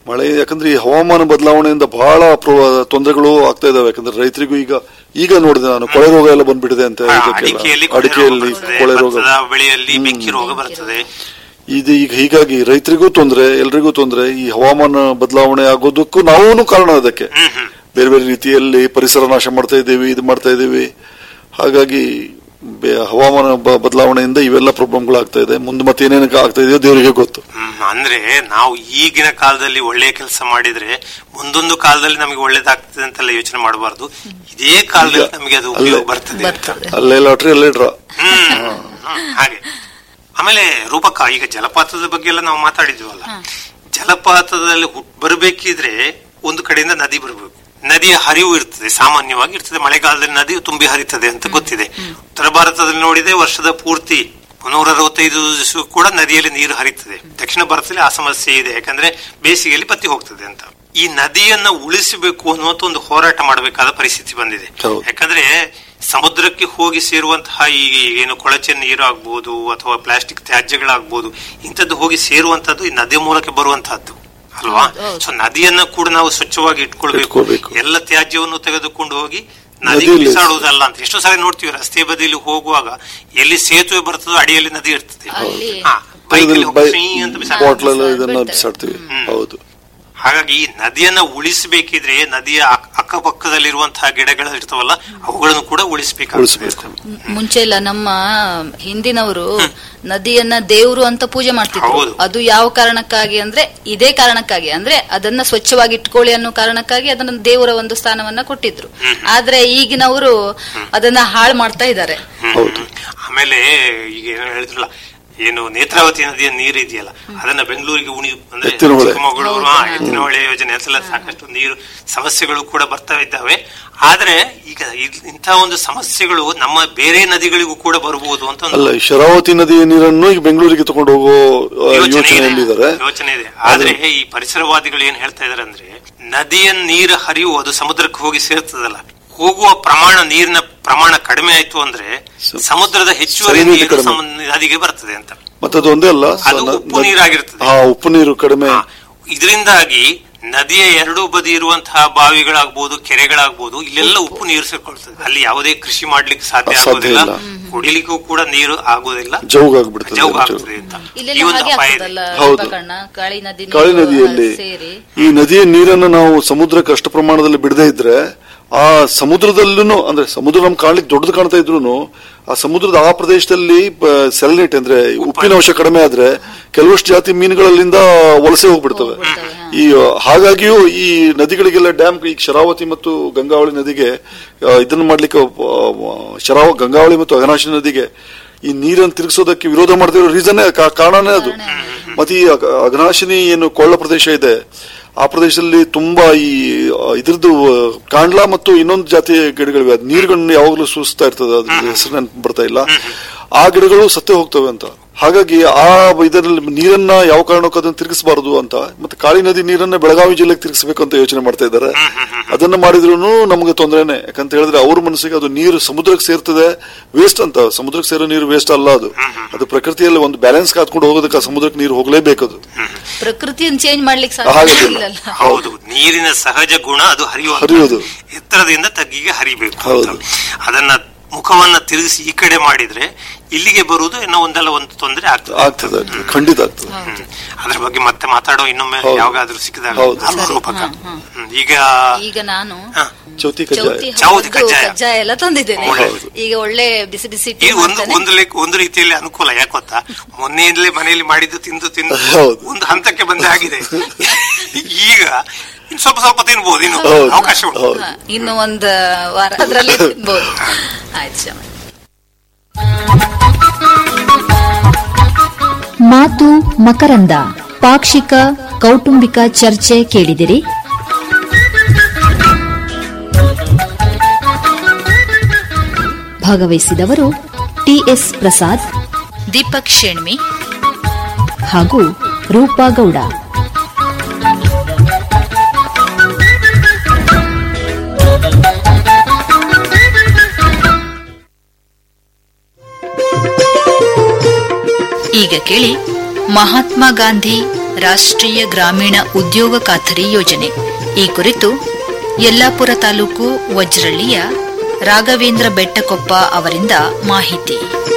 S9: ಮಳೆ ಯಾಕಂದ್ರೆ ಈ ಹವಾಮಾನ ಬದಲಾವಣೆಯಿಂದ ಬಹಳ ಪ್ರ- ತೊಂದರೆಗಳು ಆಗ್ತಾ ಇದಾವೆ ಯಾಕಂದ್ರೆ ರೈತರಿಗೂ ಈಗ ಈಗ ನೋಡಿದೆ ನಾನು ಕೊಳೆ ರೋಗ ಎಲ್ಲ ಬಂದ್ಬಿಟ್ಟಿದೆ ಅಂತ
S8: ಹಾ,
S9: ಇದಕ್ಕೆಲ್ಲ.
S8: ಅಡಿಕೆಯಲ್ಲಿ ಕೊಳೆ ರೋಗ
S9: ಅಡಿಕೆಯಲ್ಲಿ
S8: ಬರ್ತದೆ,
S9: ಕೊಳೆ ರೋಗ
S8: ಭತ್ತದ ಬೆಳೆಯಲ್ಲಿ ಬೆಂಕಿ ರೋಗ ಬರ್ತದೆ
S9: ಇದು ಈಗ ಹೀಗಾಗಿ ರೈತರಿಗೂ ತೊಂದರೆ ಎಲ್ರಿಗೂ ತೊಂದರೆ ಈ ಹವಾಮಾನ ಬದಲಾವಣೆ ಆಗೋದಕ್ಕೂ ನಾವು ಕಾರಣ ಅದಕ್ಕೆ ಬೇರೆ ಬೇರೆ ರೀತಿಯಲ್ಲಿ ಪರಿಸರ ನಾಶ ಮಾಡ್ತಾ ಇದ್ದೀವಿ ಇದು ಮಾಡ್ತಾ ಇದ್ದೀವಿ ಹಾಗಾಗಿ ಬೆ- ಹವಾಮಾನ ಬ- ಬದಲಾವಣೆಯಿಂದ ಇವೆಲ್ಲ ಪ್ರಾಬ್ಲಮ್ಗಳು ಆಗ್ತಾ ಇದೆ ಮುಂದೆ ಮತ್ತೆ ಏನೇನು ಆಗ್ತಾ ಇದೆಯೋ ದೇವರಿಗೆ ಗೊತ್ತು
S8: ಹ್ಮ್, ಅಂದ್ರೆ ನಾವು ಈಗಿನ ಕಾಲದಲ್ಲಿ ಒಳ್ಳೆ ಕೆಲಸ ಮಾಡಿದ್ರೆ ಮುಂದೊಂದು ಕಾಲದಲ್ಲಿ ನಮಗೆ ಒಳ್ಳೇದಾಗ್ತದೆ ಅಂತೆಲ್ಲ ಯೋಚನೆ ಮಾಡಬಾರ್ದು ಇದೇ ಕಾಲದಲ್ಲಿ ನಮಗೆ ಅದು ಉಪಯೋಗ ಬರ್ತದೆ ಅಂತ.
S9: ಅಲ್ಲೇ ಲಾಟ್ರಿ ಅಲ್ಲೇ ಡ್ರಾ
S8: ಹ್ಮ್, ಹ್ಮ್, ಹಾಗೆ ಆಮೇಲೆ ರೂಪಕ ಈಗ ಜಲಪಾತದ ಬಗ್ಗೆ ಎಲ್ಲ ನಾವು ಮಾತಾಡಿದ್ವಲ್ಲ ಜಲಪಾತದಲ್ಲಿ ಹುಟ್- ಬರಬೇಕಿದ್ರೆ ಒಂದು ಕಡೆಯಿಂದ ನದಿ ಬರಬೇಕು ನದಿಯ ಹರಿವು ಇರ್ತದೆ ಸಾಮಾನ್ಯವಾಗಿ ಇರ್ತದೆ ಮಳೆಗಾಲದಲ್ಲಿ ನದಿ ತುಂಬಿ ಹರಿತದೆ ಅಂತ ಗೊತ್ತಿದೆ ಉತ್ತರ ಭಾರತದಲ್ಲಿ ನೋಡಿದ್ರೆ ವರ್ಷದ ಪೂರ್ತಿ ಮುನ್ನೂರ ಅರವತ್ತೈದು ದಿವಸ ಕೂಡ ನದಿಯಲ್ಲಿ ನೀರು ಹರಿತದೆ ದಕ್ಷಿಣ ಭಾರತದಲ್ಲಿ ಆ ಸಮಸ್ಯೆ ಇದೆ ಯಾಕಂದ್ರೆ ಬೇಸಿಗೆಯಲ್ಲಿ ಬತ್ತಿ ಹೋಗ್ತದೆ ಅಂತ ಈ ನದಿಯನ್ನ ಉಳಿಸಬೇಕು ಅನ್ನುವಂತ ಒಂದು ಹೋರಾಟ ಮಾಡಬೇಕಾದ ಪರಿಸ್ಥಿತಿ ಬಂದಿದೆ ಯಾಕಂದ್ರೆ ಸಮುದ್ರಕ್ಕೆ ಹೋಗಿ ಸೇರುವಂತಹ ಈ ಏನು ಕೊಳಚೆ ನೀರು ಆಗ್ಬೋದು ಅಥವಾ ಪ್ಲಾಸ್ಟಿಕ್ ತ್ಯಾಜ್ಯಗಳಾಗ್ಬೋದು ಇಂಥದ್ದು ಹೋಗಿ ಸೇರುವಂತದ್ದು ಈ ನದಿ ಮೂಲಕ ಬರುವಂತಹದ್ದು ಅಲ್ವಾ ಸೊ ನದಿಯನ್ನ ಕೂಡ ನಾವು ಸ್ವಚ್ಛವಾಗಿ ಇಟ್ಕೊಳ್ಬೇಕು ಎಲ್ಲ ತ್ಯಾಜ್ಯವನ್ನು ತೆಗೆದುಕೊಂಡು ಹೋಗಿ ನದಿ
S9: ನದಿಯಲ್ಲಿ
S8: ಬಿಸಾಡುವುದಲ್ಲ ಅಂತ ಎಷ್ಟೋ ಸಾರಿ ನೋಡ್ತೀವಿ ರಸ್ತೆ ಬದಿಯಲ್ಲಿ ಹೋಗುವಾಗ ಎಲ್ಲಿ ಸೇತುವೆ ಬರ್ತದೋ ಅಡಿಯಲ್ಲಿ ನದಿ ಇರ್ತದೆ ಹಾ, ಬೈಕಲ್ಲಿ ಹೋಗಿ ಫ್ರೀ ಅಂತ ಬಿಸಾಡ್ತಾರೆ.
S9: ಬಾಟ್ಲಲ್ಲಿ ಇದನ್ನ ಬಿಸಾಡ್ತೀವಿ ಹೌದು
S8: ಹಾಗಾಗಿ ಈ ನದಿಯನ್ನ ಉಳಿಸಬೇಕಿದ್ರೆ ನದಿಯ ಅಕ್- ಅಕ್ಕಪಕ್ಕದಲ್ಲಿರುವಂತಹ ಗಿಡಗಳು ಇರ್ತಾವಲ್ಲ ಅವುಗಳನ್ನು ಕೂಡ ಉಳಿಸಬೇಕಾಗ್ತದೆ
S10: ಮುಂಚೆ ಎಲ್ಲ ನಮ್ಮ ಹಿಂದಿನವರು ನದಿಯನ್ನ ದೇವರು ಅಂತ ಪೂಜೆ ಮಾಡ್ತಿದ್ರು
S8: ಹೌದು.
S10: ಅದು ಯಾವ ಕಾರಣಕ್ಕಾಗಿ ಅಂದ್ರೆ ಇದೇ ಕಾರಣಕ್ಕಾಗಿ ಅಂದ್ರೆ ಅದನ್ನ ಸ್ವಚ್ಛವಾಗಿ ಇಟ್ಕೊಳ್ಳಿ ಅನ್ನೋ ಕಾರಣಕ್ಕಾಗಿ ಅದನ್ನ ದೇವರ ಒಂದು ಸ್ಥಾನವನ್ನ ಕೊಟ್ಟಿದ್ರು ಆದ್ರೆ ಈಗಿನವರು ಅದನ್ನ ಹಾಳು ಮಾಡ್ತಾ ಇದ್ದಾರೆ
S8: ಆಮೇಲೆ ಈಗ ಏನು ಹೇಳಿದ್ರಲ್ಲ ಏನು ನೇತ್ರಾವತಿ ನದಿಯ ನೀರು ಇದೆಯಲ್ಲ ಅದನ್ನ ಬೆಂಗಳೂರಿಗೆ ಉಣಿ ಅಂದ್ರೆ
S9: ಎತ್ತಿನಹೊಳೆ.
S8: ಚಿಕ್ಕಮಗಳೂರು ಹಾ, ಎತ್ತಿನಹೊಳೆ ಯೋಜನೆ ಅದೆಲ್ಲ ಸಾಕಷ್ಟು ನೀರು ಸಮಸ್ಯೆಗಳು ಕೂಡ ಬರ್ತಾ ಇದ್ದಾವೆ ಆದ್ರೆ ಈಗ ಇದ್- ಇಂಥ ಒಂದು ಸಮಸ್ಯೆಗಳು ನಮ್ಮ ಬೇರೆ ನದಿಗಳಿಗೂ ಕೂಡ ಬರಬಹುದು ಅಂತ ಒಂದು
S9: ಅಲ್ಲ ಈ ಶರಾವತಿ ನದಿಯ ನೀರನ್ನು ಈಗ ಬೆಂಗಳೂರಿಗೆ ತಗೊಂಡು ಹೋಗೋ ಆ,
S8: ಯೋಚನೆ ಇದೆ.
S9: ಯೋಚನೆಯಲ್ಲಿದ್ದಾರೆ
S8: ಯೋಚನೆ ಇದೆ ಆದ್ರೆ ಈ ಪರಿಸರವಾದಿಗಳು ಏನ್ ಹೇಳ್ತಾ ಇದಾರೆ ಅಂದ್ರೆ ನದಿಯ ನೀರ ಹರಿವು ಅದು ಸಮುದ್ರಕ್ಕೆ ಹೋಗಿ ಸೇರ್ತದಲ್ಲ ಹೋಗುವ ಪ್ರಮಾಣ ನೀರಿನ ಪ್ರಮಾಣ ಕಡಿಮೆ ಆಯ್ತು ಅಂದ್ರೆ ಸಮುದ್ರದ ಹೆಚ್ಚುವರಿ
S9: ಸರಿ ನೀರು
S8: ನೀರು
S9: ಕಡಿಮೆ.
S8: ಸಮ- ನದಿಗೆ ಬರ್ತದೆ ಅಂತ
S9: ಮತ್ತೆ ಅದು ಒಂದೇ ಅಲ್ಲ
S8: ಅದು
S9: ಸ- ನ-
S8: ಉಪ್ಪು ನೀರಾಗಿರ್ತದೆ.
S9: ಹಾ ಉಪ್ಪು ನೀರು ಕಡಿಮೆ
S8: ಇದರಿಂದಾಗಿ ನದಿಯ ಎರಡೂ ಬದಿ ಇರುವಂತಹ ಬಾವಿಗಳಾಗ್ಬೋದು ಕೆರೆಗಳಾಗ್ಬೋದು ಇಲ್ಲೆಲ್ಲ ಉಪ್ಪು ನೀರು ಸೇರ್ಕೊಳ್ತದೆ ಅಲ್ಲಿ ಯಾವುದೇ ಕೃಷಿ ಮಾಡ್ಲಿಕ್ಕೆ ಸಾಧ್ಯ
S9: ಸಾಧ್ಯ
S8: ಆಗೋದಿಲ್ಲ
S9: ಇಲ್ಲ.
S8: ಕುಡಿಲಿಕ್ಕೂ ಕೂಡ ನೀರು ಆಗೋದಿಲ್ಲ
S9: ಜೌಗಾಗ್ಬಿಡ್ತದೆ
S8: ಜೌಗ್ ಆಗ್ತದೆ ಅಂತ ಈ
S10: ಇಲ್ಲೆಲ್ಲ
S8: ಒಂದು
S10: ಹಾಗೆ
S8: ಅಪಾಯ ಇದೆ.
S10: ಆಗ್ತದಲ್ಲ
S9: ಹೌದು.
S10: ದೀಪಕಣ್ಣ ಕಾಳಿ ನದಿ ನೀರು
S9: ಕಾಳಿ ನದಿಯಲ್ಲಿ
S10: ಸೇರಿ
S9: ಈ ನದಿಯ ನೀರನ್ನು ನಾವು ಸಮುದ್ರಕ್ಕೆ ಅಷ್ಟು ಪ್ರಮಾಣದಲ್ಲಿ ಬಿಡದೇ ಇದ್ರೆ ಆ ಸಮುದ್ರದಲ್ಲೂ ಅಂದ್ರೆ ಸಮುದ್ರ ನಮ್ಗೆ ಕಾಣ್ಲಿಕ್ಕೆ ದೊಡ್ಡದು ಕಾಣ್ತಾ ಇದ್ರು ಆ ಸಮುದ್ರದ ಆ ಪ್ರದೇಶದಲ್ಲಿ ಸೆಲೆನೇಟ್ ಅಂದ್ರೆ ಉಪ್ಪಿನ ಅಂಶ ಕಡಿಮೆ ಆದ್ರೆ ಕೆಲವಷ್ಟು ಜಾತಿ ಮೀನುಗಳಲ್ಲಿಂದ ವಲಸೆ ಹೋಗ್ಬಿಡ್ತವೆ ಈ ಆ, ಹಾಗಾಗಿಯೂ ಈ ನದಿಗಳಿಗೆಲ್ಲ ಡ್ಯಾಮ್ ಈಗ ಶರಾವತಿ ಮತ್ತು ಗಂಗಾವಳಿ ನದಿಗೆ ಆ, ಇದನ್ನ ಮಾಡ್ಲಿಕ್ಕೆ ಆ, ಶರಾವ ಗಂಗಾವಳಿ ಮತ್ತು ಅಘನಾಶಿ ನದಿಗೆ ಈ ನೀರನ್ನು ತಿರುಗಿಸೋದಕ್ಕೆ ವಿರೋಧ ಮಾಡ್ತಿರೋ ರೀಸನ್ನೇ ಕಾರಣನೇ ಅದು ಮತ್ತೆ ಈ ಅಗ- ಅಘನಾಶಿನಿ ಏನು ಕೊಳ್ಳ ಪ್ರದೇಶ ಇದೆ ಆ ಪ್ರದೇಶದಲ್ಲಿ ತುಂಬಾ ಈ ಆ, ಇದ್ರದ್ದು ಆ, ಕಾಂಡ್ಲಾ ಮತ್ತು ಇನ್ನೊಂದು ಜಾತಿಯ ಗಿಡಗಳಿವೆ ಅದು ನೀರುಗಳನ್ನು ಯಾವಾಗಲೂ ಸೂಸ್ತಾ ಇರ್ತದೆ ಅದ್ರ ಹೆಸರು ನೆನಪು ಬರ್ತಾ ಇಲ್ಲ ಆ ಗಿಡಗಳು ಸತ್ತೇ ಹೋಗ್ತವೆ ಅಂತ ಹಾಗಾಗಿ ಆ ಇದರಲ್ಲಿ ನೀರನ್ನ ಯಾವ ಕಾರಣಕ್ಕೂ ಅದನ್ನ ತಿರುಗಿಸಬಾರದು ಅಂತ ಮತ್ತೆ ಕಾಳಿ ನದಿ ನೀರನ್ನ ಬೆಳಗಾವಿ ಜಿಲ್ಲೆಗೆ ತಿರುಗಿಸಬೇಕು ಅಂತ ಯೋಚನೆ ಮಾಡ್ತಾ ಇದ್ದಾರೆ ಅದನ್ನ ಮಾಡಿದ್ರು ನಮಗೆ ತೊಂದರೆನೆ ಯಾಕಂತ ಹೇಳಿದ್ರೆ ಅವ್ರ ಮನಸ್ಸಿಗೆ ಅದು ನೀರು ಸಮುದ್ರಕ್ಕೆ ಸೇರ್ತದೆ ವೇಸ್ಟ್ ಅಂತ ಸಮುದ್ರಕ್ಕೆ ಸೇರೋ ನೀರು ವೇಸ್ಟ್ ಅಲ್ಲ ಅದು ಅದು ಪ್ರಕೃತಿಯಲ್ಲಿ ಒಂದು ಬ್ಯಾಲೆನ್ಸ್ ಕಾತ್ಕೊಂಡು ಹೋಗೋದಕ್ಕೆ ಆ ಸಮುದ್ರಕ್ಕೆ ನೀರು ಹೋಗಲೇಬೇಕು ಅದು
S10: ಪ್ರಕೃತಿಯನ್ನು ಚೇಂಜ್ ಮಾಡ್ಲಿಕ್ಕೆ
S9: ಹಾಗೆ
S10: ಸಾಧ್ಯ
S9: ಇಲ್ಲ.
S10: ಇಲ್ಲಲ್ಲ
S8: ಹೌದು ನೀರಿನ ಸಹಜ ಗುಣ ಅದು ಹರಿಯುವ
S9: ಹರಿಯೋದು.
S8: ಎತ್ತರದಿಂದ ತಗ್ಗಿಗೆ ಹರಿಬೇಕು ಅಂತ. ಅದನ್ನ ಮುಖವನ್ನ ತಿರುಗಿಸಿ ಈ ಕಡೆ ಮಾಡಿದ್ರೆ ಇಲ್ಲಿಗೆ ಬರುವುದು ಏನೋ ಒಂದಲ್ಲ ಒಂದು ತೊಂದರೆ ಆಗ್ತದೆ
S9: ಆಗ್ತದೆ ಆಗ್ತದೆ. ಖಂಡಿತ ಆಗ್ತದೆ
S8: ಹ್ಮ್. ಅದ್ರ ಬಗ್ಗೆ ಮತ್ತೆ ಮಾತಾಡೋ ಇನ್ನೊಮ್ಮೆ
S9: ಹೌದು.
S8: ಯಾವಾಗಾದ್ರೂ ಸಿಕ್ಕಿದಾಗ
S9: ಹೌದು.
S8: ಅಲ್ವಾ
S10: ಸರಿ.
S8: ರೂಪಕ?
S10: ಹಾ, ಹಾ.
S8: ಹ್ಮ್. ಈಗ
S10: ಈಗ ನಾನು
S9: ಚೌತಿ
S10: ಚೌತಿ
S9: ಕಜ್ಜಾಯ
S8: ಚೌತಿ
S10: ಹಬ್ಬದ್ದು
S8: ಕಜ್ಜಾಯ.
S10: ಕಜ್ಜಾಯ ಎಲ್ಲ ತಂದಿದ್ದೇನೆ
S8: ಹೌದು.
S10: ಈಗ ಒಳ್ಳೆ ಬಿಸಿ ಬಿಸಿ ಟೀ
S8: ಇದು ಒಂದು
S10: ಮಾಡ್ತಾನೆ.
S8: ಒಂದು ಲೆಕ್ಕ ಒಂದು ರೀತಿಯಲ್ಲಿ ಅನುಕೂಲ ಯಾಕೆ ಗೊತ್ತಾ ಮೊನ್ನೆಯಿಂದಲೇ ಮನೆಯಲ್ಲಿ ಮಾಡಿದ್ದು ತಿಂದು ತಿಂದು
S9: ಹೌದು.
S8: ಒಂದು ಹಂತಕ್ಕೆ ಬಂದೇ ಆಗಿದೆ ಈಗ ಇನ್ನು ಸ್ವಲ್ಪ ಸ್ವಲ್ಪ ತಿನ್ಬೋದು ಇನ್ನು
S9: ಹೌದು.
S8: ಅವಕಾಶ ಉಂಟು
S10: ಹಾ, ಇನ್ನು ಒಂದು ವಾರ ಅದರಲ್ಲಿ ತಿನ್ಬೋದು ಆಯ್ತು ಶ್ಯಾಮ.
S7: ಮಾತು ಮಕರಂದ ಪಾಕ್ಷಿಕ ಕೌಟುಂಬಿಕ ಚರ್ಚೆ ಕೇಳಿದಿರಿ ಭಾಗವಹಿಸಿದವರು ಟಿಎಸ್ ಪ್ರಸಾದ್
S3: ದೀಪಕ್ ಶೆಣ್ಮಿ
S7: ಹಾಗೂ ರೂಪಾ ಗೌಡ
S3: ಈಗ ಕೇಳಿ ಮಹಾತ್ಮ ಗಾಂಧಿ
S11: ರಾಷ್ಟ್ರೀಯ ಗ್ರಾಮೀಣ ಉದ್ಯೋಗ ಖಾತರಿ ಯೋಜನೆ ಈ ಕುರಿತು ಯಲ್ಲಾಪುರ ತಾಲೂಕು ವಜ್ರಳ್ಳಿಯ ರಾಘವೇಂದ್ರ ಬೆಟ್ಟಕೊಪ್ಪ ಅವರಿಂದ ಮಾಹಿತಿ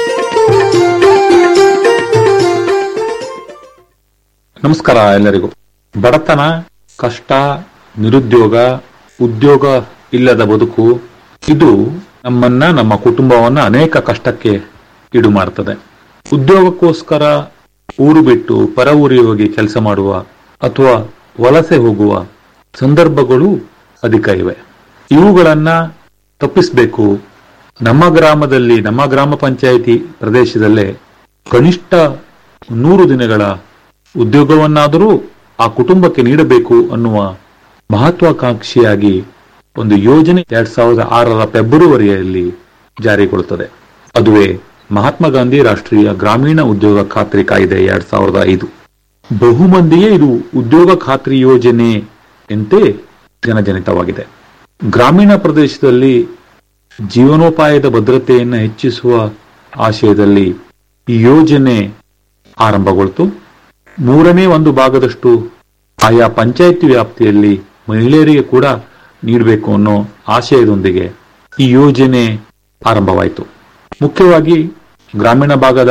S12: ನಮಸ್ಕಾರ ಎಲ್ಲರಿಗೂ ಬಡತನ ಕಷ್ಟ ನಿರುದ್ಯೋಗ ಉದ್ಯೋಗ ಇಲ್ಲದ ಬದುಕು ಇದು ನಮ್ಮನ್ನ ನಮ್ಮ ಕುಟುಂಬವನ್ನ ಅನೇಕ ಕಷ್ಟಕ್ಕೆ ಈಡು ಮಾಡ್ತದೆ ಉದ್ಯೋಗಕ್ಕೋಸ್ಕರ ಊರು ಬಿಟ್ಟು ಪರ ಊರಿಗೆ ಹೋಗಿ ಕೆಲಸ ಮಾಡುವ ಅಥವಾ ವಲಸೆ ಹೋಗುವ ಸಂದರ್ಭಗಳು ಅಧಿಕ ಇವೆ ಇವುಗಳನ್ನ ತಪ್ಪಿಸಬೇಕು ನಮ್ಮ ಗ್ರಾಮದಲ್ಲಿ ನಮ್ಮ ಗ್ರಾಮ ಪಂಚಾಯಿತಿ ಪ್ರದೇಶದಲ್ಲೇ ಕನಿಷ್ಠ ನೂರು ದಿನಗಳ ಉದ್ಯೋಗವನ್ನಾದರೂ ಆ ಕುಟುಂಬಕ್ಕೆ ನೀಡಬೇಕು ಅನ್ನುವ ಮಹತ್ವಾಕಾಂಕ್ಷಿಯಾಗಿ ಒಂದು ಯೋಜನೆ ಎರಡ್ ಸಾವಿರದ ಆರರ ಫೆಬ್ರವರಿಯಲ್ಲಿ ಜಾರಿಗೊಳ್ಳುತ್ತದೆ ಅದುವೇ ಮಹಾತ್ಮ ಗಾಂಧಿ ರಾಷ್ಟ್ರೀಯ ಗ್ರಾಮೀಣ ಉದ್ಯೋಗ ಖಾತ್ರಿ ಕಾಯ್ದೆ ಎರಡ್ ಸಾವಿರದ ಐದು ಬಹುಮಂದಿಯೇ ಇದು ಉದ್ಯೋಗ ಖಾತ್ರಿ ಯೋಜನೆ ಎಂದೇ ಜನಜನಿತವಾಗಿದೆ ಗ್ರಾಮೀಣ ಪ್ರದೇಶದಲ್ಲಿ ಜೀವನೋಪಾಯದ ಭದ್ರತೆಯನ್ನು ಹೆಚ್ಚಿಸುವ ಆಶಯದಲ್ಲಿ ಈ ಯೋಜನೆ ಆರಂಭಗೊಳ್ತು ಮೂರನೇ ಒಂದು ಭಾಗದಷ್ಟು ಆಯಾ ಪಂಚಾಯಿತಿ ವ್ಯಾಪ್ತಿಯಲ್ಲಿ ಮಹಿಳೆಯರಿಗೆ ಕೂಡ ನೀಡಬೇಕು ಅನ್ನೋ ಆಶಯದೊಂದಿಗೆ ಈ ಯೋಜನೆ ಆರಂಭವಾಯಿತು ಮುಖ್ಯವಾಗಿ ಗ್ರಾಮೀಣ ಭಾಗದ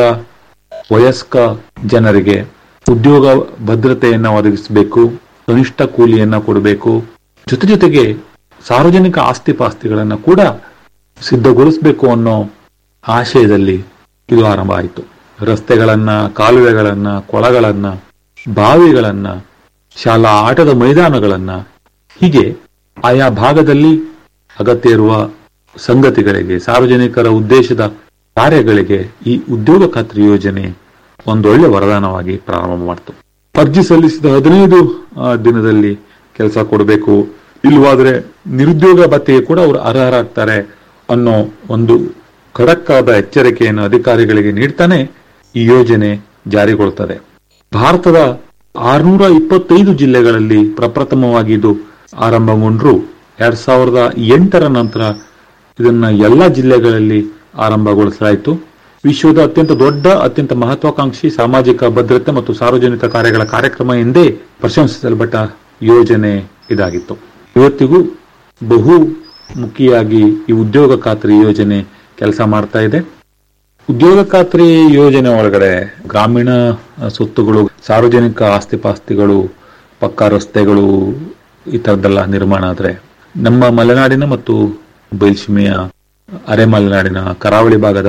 S12: ವಯಸ್ಕ ಜನರಿಗೆ ಉದ್ಯೋಗ ಭದ್ರತೆಯನ್ನು ಒದಗಿಸಬೇಕು ಕನಿಷ್ಠ ಕೂಲಿಯನ್ನ ಕೊಡಬೇಕು ಜೊತೆ ಜೊತೆಗೆ ಸಾರ್ವಜನಿಕ ಆಸ್ತಿ ಪಾಸ್ತಿಗಳನ್ನು ಕೂಡ ಸಿದ್ಧಗೊಳಿಸಬೇಕು ಅನ್ನೋ ಆಶಯದಲ್ಲಿ ಇದು ಆರಂಭ ಆಯಿತು ರಸ್ತೆಗಳನ್ನ ಕಾಲುವೆಗಳನ್ನ ಕೊಳಗಳನ್ನ ಬಾವಿಗಳನ್ನ ಶಾಲಾ ಆಟದ ಮೈದಾನಗಳನ್ನ ಹೀಗೆ ಆಯಾ ಭಾಗದಲ್ಲಿ ಅಗತ್ಯ ಇರುವ ಸಂಗತಿಗಳಿಗೆ ಸಾರ್ವಜನಿಕರ ಉದ್ದೇಶದ ಕಾರ್ಯಗಳಿಗೆ ಈ ಉದ್ಯೋಗ ಖಾತ್ರಿ ಯೋಜನೆ ಒಂದೊಳ್ಳೆ ವರದಾನವಾಗಿ ಪ್ರಾರಂಭ ಮಾಡಿತು ಅರ್ಜಿ ಸಲ್ಲಿಸಿದ ಹದಿನೈದು ಆ, ದಿನದಲ್ಲಿ ಕೆಲಸ ಕೊಡಬೇಕು ಇಲ್ವಾದ್ರೆ ನಿರುದ್ಯೋಗ ಭತ್ಯೆಗೆ ಕೂಡ ಅವರು ಅರ್ಹರಾಗ್ತಾರೆ ಅನ್ನೋ ಒಂದು ಖಡಕ್ ಆದ ಎಚ್ಚರಿಕೆಯನ್ನು ಅಧಿಕಾರಿಗಳಿಗೆ ನೀಡ್ತಾನೆ ಈ ಯೋಜನೆ ಜಾರಿಗೊಳ್ಳುತ್ತದೆ ಭಾರತದ ಆರ್ನೂರ ಇಪ್ಪತ್ತೈದು ಜಿಲ್ಲೆಗಳಲ್ಲಿ ಪ್ರಪ್ರಥಮವಾಗಿ ಇದು ಆರಂಭಗೊಂಡ್ರು ಎರಡ್ ಸಾವಿರದ ಎಂಟರ ನಂತರ ಇದನ್ನ ಎಲ್ಲ ಜಿಲ್ಲೆಗಳಲ್ಲಿ ಆರಂಭಗೊಳಿಸಲಾಯಿತು ವಿಶ್ವದ ಅತ್ಯಂತ ದೊಡ್ಡ ಅತ್ಯಂತ ಮಹತ್ವಾಕಾಂಕ್ಷಿ ಸಾಮಾಜಿಕ ಭದ್ರತೆ ಮತ್ತು ಸಾರ್ವಜನಿಕ ಕಾರ್ಯಗಳ ಕಾರ್ಯಕ್ರಮ ಎಂದೇ ಪ್ರಶಂಸಿಸಲ್ಪಟ್ಟ ಯೋಜನೆ ಇದಾಗಿತ್ತು ಇವತ್ತಿಗೂ ಬಹು ಮುಖಿಯಾಗಿ ಈ ಉದ್ಯೋಗ ಖಾತ್ರಿ ಯೋಜನೆ ಕೆಲಸ ಮಾಡ್ತಾ ಇದೆ ಉದ್ಯೋಗ ಖಾತ್ರಿ ಯೋಜನೆ ಒಳಗಡೆ ಗ್ರಾಮೀಣ ಸ್ವತ್ತುಗಳು ಸಾರ್ವಜನಿಕ ಆಸ್ತಿ ಪಾಸ್ತಿಗಳು ಪಕ್ಕಾ ರಸ್ತೆಗಳು ಈ ತರದ್ದೆಲ್ಲ ನಿರ್ಮಾಣ ಆದ್ರೆ ನಮ್ಮ ಮಲೆನಾಡಿನ ಮತ್ತು ಬಯಲ್ಸೀಮೆಯ ಅರೆ ಮಲೆನಾಡಿನ ಕರಾವಳಿ ಭಾಗದ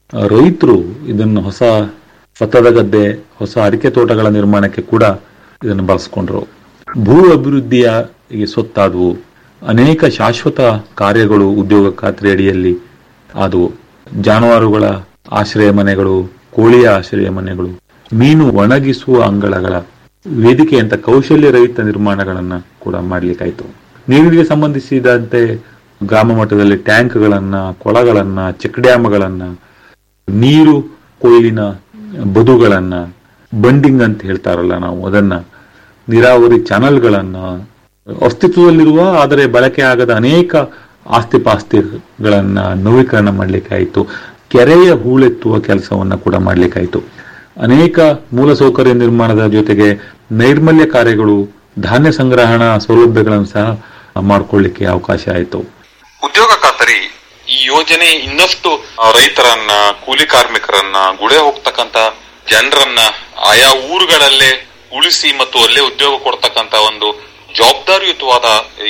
S12: ರೈತರು ಇದನ್ನು ಹೊಸ ಭತ್ತದ ಗದ್ದೆ ಹೊಸ ಅಡಿಕೆ ತೋಟಗಳ ನಿರ್ಮಾಣಕ್ಕೆ ಕೂಡ ಇದನ್ನು ಬಳಸ್ಕೊಂಡ್ರು ಭೂ ಅಭಿವೃದ್ಧಿಯ ಈ ಸೊತ್ತಾದವು ಅನೇಕ ಶಾಶ್ವತ ಕಾರ್ಯಗಳು ಉದ್ಯೋಗ ಖಾತ್ರಿ ಅಡಿಯಲ್ಲಿ ಆದವು ಜಾನುವಾರುಗಳ ಆಶ್ರಯ ಮನೆಗಳು ಕೋಳಿಯ ಆಶ್ರಯ ಮನೆಗಳು ಮೀನು ಒಣಗಿಸುವ ಅಂಗಳಗಳ ವೇದಿಕೆಯಂತ ಕೌಶಲ್ಯ ರಹಿತ ನಿರ್ಮಾಣಗಳನ್ನ ಕೂಡ ಮಾಡ್ಲಿಕ್ಕಾಯ್ತು ನೀರಿಗೆ ಸಂಬಂಧಿಸಿದಂತೆ ಗ್ರಾಮ ಮಟ್ಟದಲ್ಲಿ ಟ್ಯಾಂಕ್ಗಳನ್ನ ಕೊಳಗಳನ್ನ ಚೆಕ್ ಡ್ಯಾಮ್ಗಳನ್ನ ನೀರು ಕೊಯ್ಲಿನ ಬದುಗಳನ್ನ ಬಂಡಿಂಗ್ ಅಂತ ಹೇಳ್ತಾರಲ್ಲ ನಾವು ಅದನ್ನ ನೀರಾವರಿ ಚಾನಲ್ಗಳನ್ನ ಅಸ್ತಿತ್ವದಲ್ಲಿರುವ ಆದರೆ ಬಳಕೆ ಆಗದ ಅನೇಕ ಆಸ್ತಿ ಪಾಸ್ತಿಗಳನ್ನ ನವೀಕರಣ ಮಾಡ್ಲಿಕ್ಕಾಯ್ತು ಕೆರೆಯ ಹೂಳೆತ್ತುವ ಕೆಲಸವನ್ನ ಕೂಡ ಮಾಡ್ಲಿಕ್ಕಾಯ್ತು ಅನೇಕ ಮೂಲಸೌಕರ್ಯ ನಿರ್ಮಾಣದ ಜೊತೆಗೆ ನೈರ್ಮಲ್ಯ ಕಾರ್ಯಗಳು ಧಾನ್ಯ ಸಂಗ್ರಹಣಾ ಸೌಲಭ್ಯಗಳನ್ನು ಸಹ ಮಾಡ್ಕೊಳ್ಳಿಕ್ಕೆ ಅವಕಾಶ ಆಯಿತು
S13: ಉದ್ಯೋಗ ಖಾತರಿ ಈ ಯೋಜನೆ ಇನ್ನಷ್ಟು ಆ, ರೈತರನ್ನ ಕೂಲಿ ಕಾರ್ಮಿಕರನ್ನ ಗುಳೆ ಹೋಗ್ತಕ್ಕಂತ ಜನರನ್ನ ಆಯಾ ಊರುಗಳಲ್ಲೇ ಉಳಿಸಿ ಮತ್ತು ಅಲ್ಲೇ ಉದ್ಯೋಗ ಕೊಡ್ತಕ್ಕಂತ ಒಂದು ಜವಾಬ್ದಾರಿಯುತವಾದ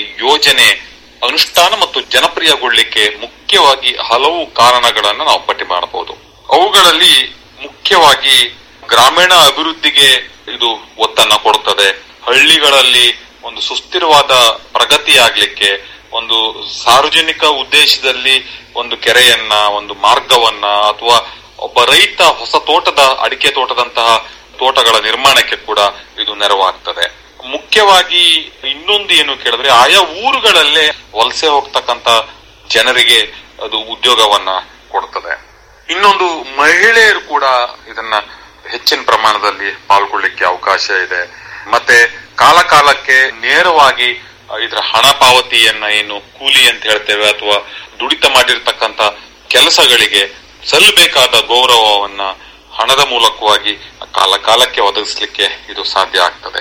S13: ಯೋಜನೆ ಅನುಷ್ಠಾನ ಮತ್ತು ಜನಪ್ರಿಯಗೊಳ್ಳಿಕ್ಕೆ ಮುಖ್ಯವಾಗಿ ಹಲವು ಕಾರಣಗಳನ್ನ ನಾವು ಪಟ್ಟಿ ಮಾಡಬಹುದು ಅವುಗಳಲ್ಲಿ ಮುಖ್ಯವಾಗಿ ಗ್ರಾಮೀಣ ಅಭಿವೃದ್ಧಿಗೆ ಇದು ಒತ್ತನ್ನ ಕೊಡುತ್ತದೆ ಹಳ್ಳಿಗಳಲ್ಲಿ ಒಂದು ಸುಸ್ಥಿರವಾದ ಪ್ರಗತಿ ಆಗ್ಲಿಕ್ಕೆ ಒಂದು ಸಾರ್ವಜನಿಕ ಉದ್ದೇಶದಲ್ಲಿ ಒಂದು ಕೆರೆಯನ್ನ ಒಂದು ಮಾರ್ಗವನ್ನ ಅಥವಾ ಒಬ್ಬ ರೈತ ಹೊಸ ತೋಟದ ಅಡಿಕೆ ತೋಟದಂತಹ ತೋಟಗಳ ನಿರ್ಮಾಣಕ್ಕೆ ಕೂಡ ಇದು ನೆರವಾಗ್ತದೆ ಮುಖ್ಯವಾಗಿ ಇನ್ನೊಂದು ಏನು ಕೇಳಿದ್ರೆ ಆಯಾ ಊರುಗಳಲ್ಲೇ ವಲಸೆ ಹೋಗ್ತಕ್ಕಂತ ಜನರಿಗೆ ಅದು ಉದ್ಯೋಗವನ್ನ ಕೊಡ್ತದೆ ಇನ್ನೊಂದು ಮಹಿಳೆಯರು ಕೂಡ ಇದನ್ನ ಹೆಚ್ಚಿನ ಪ್ರಮಾಣದಲ್ಲಿ ಪಾಲ್ಗೊಳ್ಳಿಕ್ಕೆ ಅವಕಾಶ ಇದೆ ಮತ್ತೆ ಕಾಲ ಕಾಲಕ್ಕೆ ನೇರವಾಗಿ ಆ, ಇದರ ಹಣ ಪಾವತಿಯನ್ನ ಏನು ಕೂಲಿ ಅಂತ ಹೇಳ್ತೇವೆ ಅಥವಾ ದುಡಿತ ಮಾಡಿರ್ತಕ್ಕಂತ ಕೆಲಸಗಳಿಗೆ ಸಲ್ಲಬೇಕಾದ ಗೌರವವನ್ನ ಹಣದ ಮೂಲಕವಾಗಿ ಕಾಲ ಕಾಲಕ್ಕೆ ಒದಗಿಸ್ಲಿಕ್ಕೆ ಇದು ಸಾಧ್ಯ ಆಗ್ತದೆ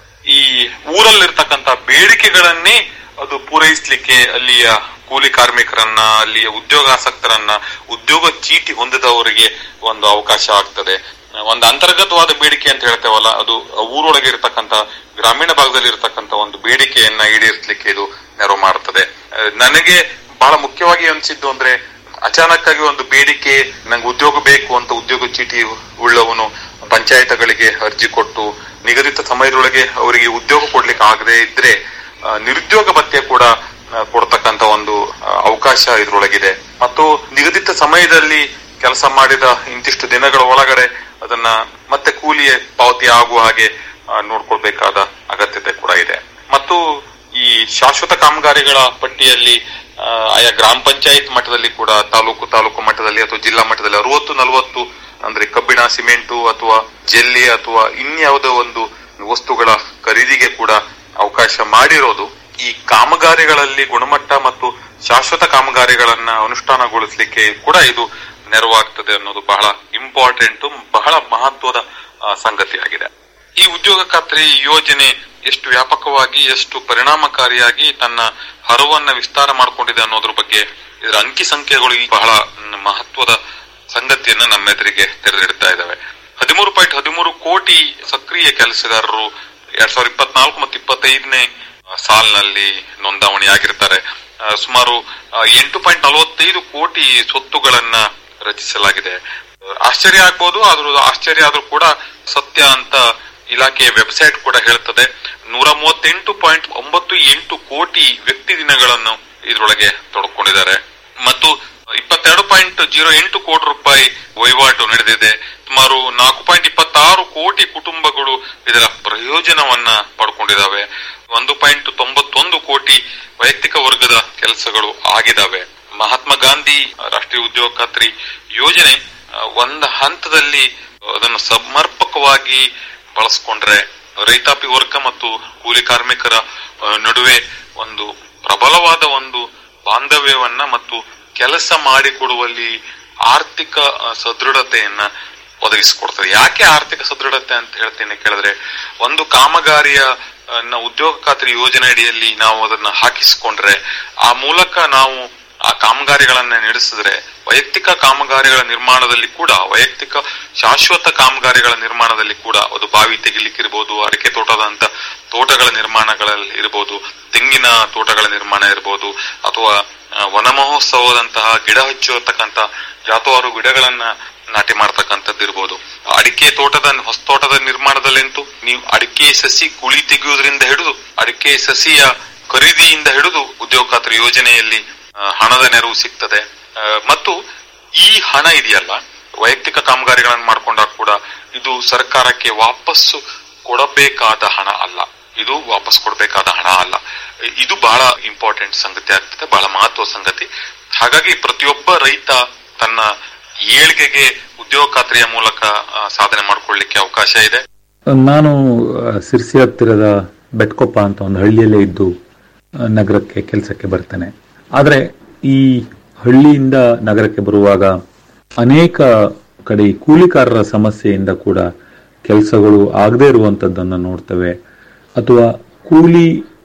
S13: ಈ ಊರಲ್ಲಿರ್ತಕ್ಕಂಥ ಬೇಡಿಕೆಗಳನ್ನೇ ಅದು ಪೂರೈಸಲಿಕ್ಕೆ ಅಲ್ಲಿಯ ಕೂಲಿ ಕಾರ್ಮಿಕರನ್ನ ಅಲ್ಲಿಯ ಉದ್ಯೋಗಾಸಕ್ತರನ್ನ ಉದ್ಯೋಗ ಚೀಟಿ ಹೊಂದಿದವರಿಗೆ ಒಂದು ಅವಕಾಶ ಆಗ್ತದೆ ಒಂದು ಅಂತರ್ಗತವಾದ ಬೇಡಿಕೆ ಅಂತ ಹೇಳ್ತೇವಲ್ಲ ಅದು ಊರೊಳಗೆ ಇರತಕ್ಕಂತ ಗ್ರಾಮೀಣ ಭಾಗದಲ್ಲಿ ಇರತಕ್ಕಂತ ಒಂದು ಬೇಡಿಕೆಯನ್ನ ಈಡೇರಿಸಲಿಕ್ಕೆ ಇದು ನೆರವು ಮಾಡುತ್ತದೆ ಅಹ್, ನನಗೆ ಬಹಳ ಮುಖ್ಯವಾಗಿ ಅನಿಸಿದ್ದು ಅಂದ್ರೆ ಅಚಾನಕ್ ಆಗಿ ಒಂದು ಬೇಡಿಕೆ ನಂಗೆ ಉದ್ಯೋಗ ಬೇಕು ಅಂತ ಉದ್ಯೋಗ ಚೀಟಿ ಉಳ್ಳವನು ಪಂಚಾಯತ್ಗಳಿಗೆ ಅರ್ಜಿ ಕೊಟ್ಟು ನಿಗದಿತ ಸಮಯದೊಳಗೆ ಅವರಿಗೆ ಉದ್ಯೋಗ ಕೊಡ್ಲಿಕ್ಕೆ ಆಗದೆ ಇದ್ರೆ ಆ, ನಿರುದ್ಯೋಗ ಭತ್ಯೆ ಕೂಡ ಆ, ಕೊಡ್ತಕ್ಕಂತ ಒಂದು ಆ, ಅವಕಾಶ ಇದ್ರೊಳಗಿದೆ ಮತ್ತು ನಿಗದಿತ ಸಮಯದಲ್ಲಿ ಕೆಲಸ ಮಾಡಿದ ಇಂತಿಷ್ಟು ದಿನಗಳ ಒಳಗಡೆ ಅದನ್ನ ಮತ್ತೆ ಕೂಲಿ ಪಾವತಿ ಆಗುವ ಹಾಗೆ ಆ, ನೋಡ್ಕೊಳ್ಬೇಕಾದ ಅಗತ್ಯತೆ ಕೂಡ ಇದೆ ಮತ್ತು ಈ ಶಾಶ್ವತ ಕಾಮಗಾರಿಗಳ ಪಟ್ಟಿಯಲ್ಲಿ ಆ, ಆಯಾ ಗ್ರಾಮ ಪಂಚಾಯತ್ ಮಟ್ಟದಲ್ಲಿ ಕೂಡ ತಾಲೂಕು ತಾಲೂಕು ಮಟ್ಟದಲ್ಲಿ ಅಥವಾ ಜಿಲ್ಲಾ ಮಟ್ಟದಲ್ಲಿ ಅರವತ್ತು ನಲವತ್ತು ಅಂದ್ರೆ ಕಬ್ಬಿಣ ಸಿಮೆಂಟು ಅಥವಾ ಜೆಲ್ಲಿ ಅಥವಾ ಇನ್ಯಾವುದೋ ಒಂದು ವಸ್ತುಗಳ ಖರೀದಿಗೆ ಕೂಡ ಅವಕಾಶ ಮಾಡಿರೋದು ಈ ಕಾಮಗಾರಿಗಳಲ್ಲಿ ಗುಣಮಟ್ಟ ಮತ್ತು ಶಾಶ್ವತ ಕಾಮಗಾರಿಗಳನ್ನ ಅನುಷ್ಠಾನಗೊಳಿಸಲಿಕ್ಕೆ ಕೂಡ ಇದು ನೆರವಾಗ್ತದೆ ಅನ್ನೋದು ಬಹಳ ಇಂಪಾರ್ಟೆಂಟ್ ಬಹಳ ಮಹತ್ವದ ಆ, ಸಂಗತಿಯಾಗಿದೆ ಈ ಉದ್ಯೋಗ ಖಾತ್ರಿ ಯೋಜನೆ ಎಷ್ಟು ವ್ಯಾಪಕವಾಗಿ ಎಷ್ಟು ಪರಿಣಾಮಕಾರಿಯಾಗಿ ತನ್ನ ಹರವನ್ನ ವಿಸ್ತಾರ ಮಾಡಿಕೊಂಡಿದೆ ಅನ್ನೋದ್ರ ಬಗ್ಗೆ ಇದರ ಅಂಕಿ ಸಂಖ್ಯೆಗಳು ಈ ಬಹಳ ಮ್, ಮಹತ್ವದ ಸಂಗತಿಯನ್ನ ನಮ್ಮೆದುರಿಗೆ ತೆರೆದಿಡ್ತಾ ಇದ್ದಾವೆ ಹದಿಮೂರು ಪಾಯಿಂಟ್ ಹದಿಮೂರು ಕೋಟಿ ಸಕ್ರಿಯ ಕೆಲಸಗಾರರು ಎರಡ್ ಸಾವಿರದ ಇಪ್ಪತ್ನಾಲ್ಕು ಮತ್ತು ಇಪ್ಪತ್ತೈದನೇ ಸಾಲಿನಲ್ಲಿ ನೋಂದಾವಣಿಯಾಗಿರ್ತಾರೆ ಆ, ಸುಮಾರು ಆ, ಎಂಟು ಪಾಯಿಂಟ್ ನಲವತ್ತೈದು ಕೋಟಿ ಸ್ವತ್ತುಗಳನ್ನ ರಚಿಸಲಾಗಿದೆ ಆಶ್ಚರ್ಯ ಆಗ್ಬೋದು ಆದ್ರೂ ಆಶ್ಚರ್ಯ ಆದ್ರೂ ಕೂಡ ಸತ್ಯ ಅಂತ ಇಲಾಖೆಯ ವೆಬ್ಸೈಟ್ ಕೂಡ ಹೇಳ್ತದೆ ನೂರ ಮೂವತ್ತೆಂಟು ಪಾಯಿಂಟ್ ಒಂಬತ್ತು ಎಂಟು ಕೋಟಿ ವ್ಯಕ್ತಿ ದಿನಗಳನ್ನು ಇದರೊಳಗೆ ತೊಡಕೊಂಡಿದ್ದಾರೆ ಮತ್ತು ಇಪ್ಪತ್ತೆರಡು ಪಾಯಿಂಟ್ ಜೀರೋ ಎಂಟು ಕೋಟಿ ರೂಪಾಯಿ ವಹಿವಾಟು ನಡೆದಿದೆ ಸುಮಾರು ನಾಲ್ಕು ಪಾಯಿಂಟ್ ಇಪ್ಪತ್ತಾರು ಕೋಟಿ ಕುಟುಂಬಗಳು ಇದರ ಪ್ರಯೋಜನವನ್ನ ಪಡ್ಕೊಂಡಿದ್ದಾವೆ ಒಂದು ಪಾಯಿಂಟ್ ತೊಂಬತ್ತೊಂದು ಕೋಟಿ ವೈಯಕ್ತಿಕ ವರ್ಗದ ಕೆಲಸಗಳು ಆಗಿದಾವೆ ಮಹಾತ್ಮ ಗಾಂಧಿ ರಾಷ್ಟ್ರೀಯ ಉದ್ಯೋಗ ಖಾತ್ರಿ ಯೋಜನೆ ಆ, ಒಂದು ಹಂತದಲ್ಲಿ ಅದನ್ನು ಸಮರ್ಪಕವಾಗಿ ಬಳಸ್ಕೊಂಡ್ರೆ ರೈತಾಪಿ ವರ್ಗ ಮತ್ತು ಕೂಲಿ ಕಾರ್ಮಿಕರ ಆ, ನಡುವೆ ಒಂದು ಪ್ರಬಲವಾದ ಒಂದು ಬಾಂಧವ್ಯವನ್ನ ಮತ್ತು ಕೆಲಸ ಮಾಡಿಕೊಡುವಲ್ಲಿ ಆರ್ಥಿಕ ಆ, ಸದೃಢತೆಯನ್ನ ಒದಗಿಸಿಕೊಡ್ತದೆ ಯಾಕೆ ಆರ್ಥಿಕ ಸದೃಢತೆ ಅಂತ ಹೇಳ್ತೀನಿ ಕೇಳಿದ್ರೆ ಒಂದು ಕಾಮಗಾರಿಯ ಆ, ನ ಉದ್ಯೋಗ ಖಾತ್ರಿ ಯೋಜನೆ ಅಡಿಯಲ್ಲಿ ನಾವು ಅದನ್ನ ಹಾಕಿಸ್ಕೊಂಡ್ರೆ ಆ ಮೂಲಕ ನಾವು ಆ ಕಾಮಗಾರಿಗಳನ್ನ ನಡೆಸಿದ್ರೆ ವೈಯಕ್ತಿಕ ಕಾಮಗಾರಿಗಳ ನಿರ್ಮಾಣದಲ್ಲಿ ಕೂಡ ವೈಯಕ್ತಿಕ ಶಾಶ್ವತ ಕಾಮಗಾರಿಗಳ ನಿರ್ಮಾಣದಲ್ಲಿ ಕೂಡ ಅದು ಬಾವಿ ತೆಗಿಲಿಕ್ಕಿರ್ಬೋದು ಅಡಿಕೆ ತೋಟದಂತ ತೋಟಗಳ ನಿರ್ಮಾಣಗಳಲ್ಲಿ ಇರ್ಬೋದು ತೆಂಗಿನ ತೋಟಗಳ ನಿರ್ಮಾಣ ಇರ್ಬೋದು ಅಥವಾ ಆ, ವನ ಮಹೋತ್ಸವದಂತಹ ಗಿಡ ಹಚ್ಚಿರತಕ್ಕಂತ ಜಾತವಾರು ಗಿಡಗಳನ್ನ ನಾಟಿ ಮಾಡ್ತಕ್ಕಂಥದ್ದು ಇರ್ಬೋದು ಅಡಿಕೆ ತೋಟದ ಹೊಸ ತೋಟದ ನಿರ್ಮಾಣದಲ್ಲಂತೂ ನೀವು ಅಡಿಕೆ ಸಸಿ ಕುಳಿ ತೆಗೆಯುವುದರಿಂದ ಹಿಡಿದು ಅಡಿಕೆ ಸಸಿಯ ಖರೀದಿಯಿಂದ ಹಿಡಿದು ಉದ್ಯೋಗ ಖಾತ್ರಿ ಯೋಜನೆಯಲ್ಲಿ ಆ, ಹಣದ ನೆರವು ಸಿಗ್ತದೆ ಆ, ಮತ್ತು ಈ ಹಣ ಇದೆಯಲ್ಲ ವೈಯಕ್ತಿಕ ಕಾಮಗಾರಿಗಳನ್ನು ಮಾಡ್ಕೊಂಡಾಗ ಕೂಡ ಇದು ಸರ್ಕಾರಕ್ಕೆ ವಾಪಸ್ಸು ಕೊಡಬೇಕಾದ ಹಣ ಅಲ್ಲ ಇದು ವಾಪಸ್ ಕೊಡಬೇಕಾದ ಹಣ ಅಲ್ಲ ಇದು ಬಹಳ ಇಂಪಾರ್ಟೆಂಟ್ ಸಂಗತಿ ಆಗ್ತದೆ ಬಹಳ ಮಹತ್ವ ಸಂಗತಿ ಹಾಗಾಗಿ ಪ್ರತಿಯೊಬ್ಬ ರೈತ ತನ್ನ ಏಳ್ಗೆಗೆ ಉದ್ಯೋಗ ಖಾತ್ರಿಯ ಮೂಲಕ ಆ, ಸಾಧನೆ ಮಾಡ್ಕೊಳ್ಳಿಕ್ಕೆ ಅವಕಾಶ ಇದೆ
S12: ನಾನು ಆ, ಸಿರ್ಸಿ ಹತ್ತಿರದ ಬೆಟ್ಕೊಪ್ಪ ಅಂತ ಒಂದು ಹಳ್ಳಿಯಲ್ಲೇ ಇದ್ದು ಆ, ನಗರಕ್ಕೆ ಕೆಲಸಕ್ಕೆ ಬರ್ತೇನೆ ಆದರೆ ಈ ಹಳ್ಳಿಯಿಂದ ನಗರಕ್ಕೆ ಬರುವಾಗ ಅನೇಕ ಕಡೆ ಈ ಕೂಲಿಕಾರರ ಸಮಸ್ಯೆಯಿಂದ ಕೂಡ ಕೆಲಸಗಳು ಆಗದೇ ಇರುವಂತದ್ದನ್ನು ನೋಡ್ತೇವೆ ಅಥವಾ ಕೂಲಿ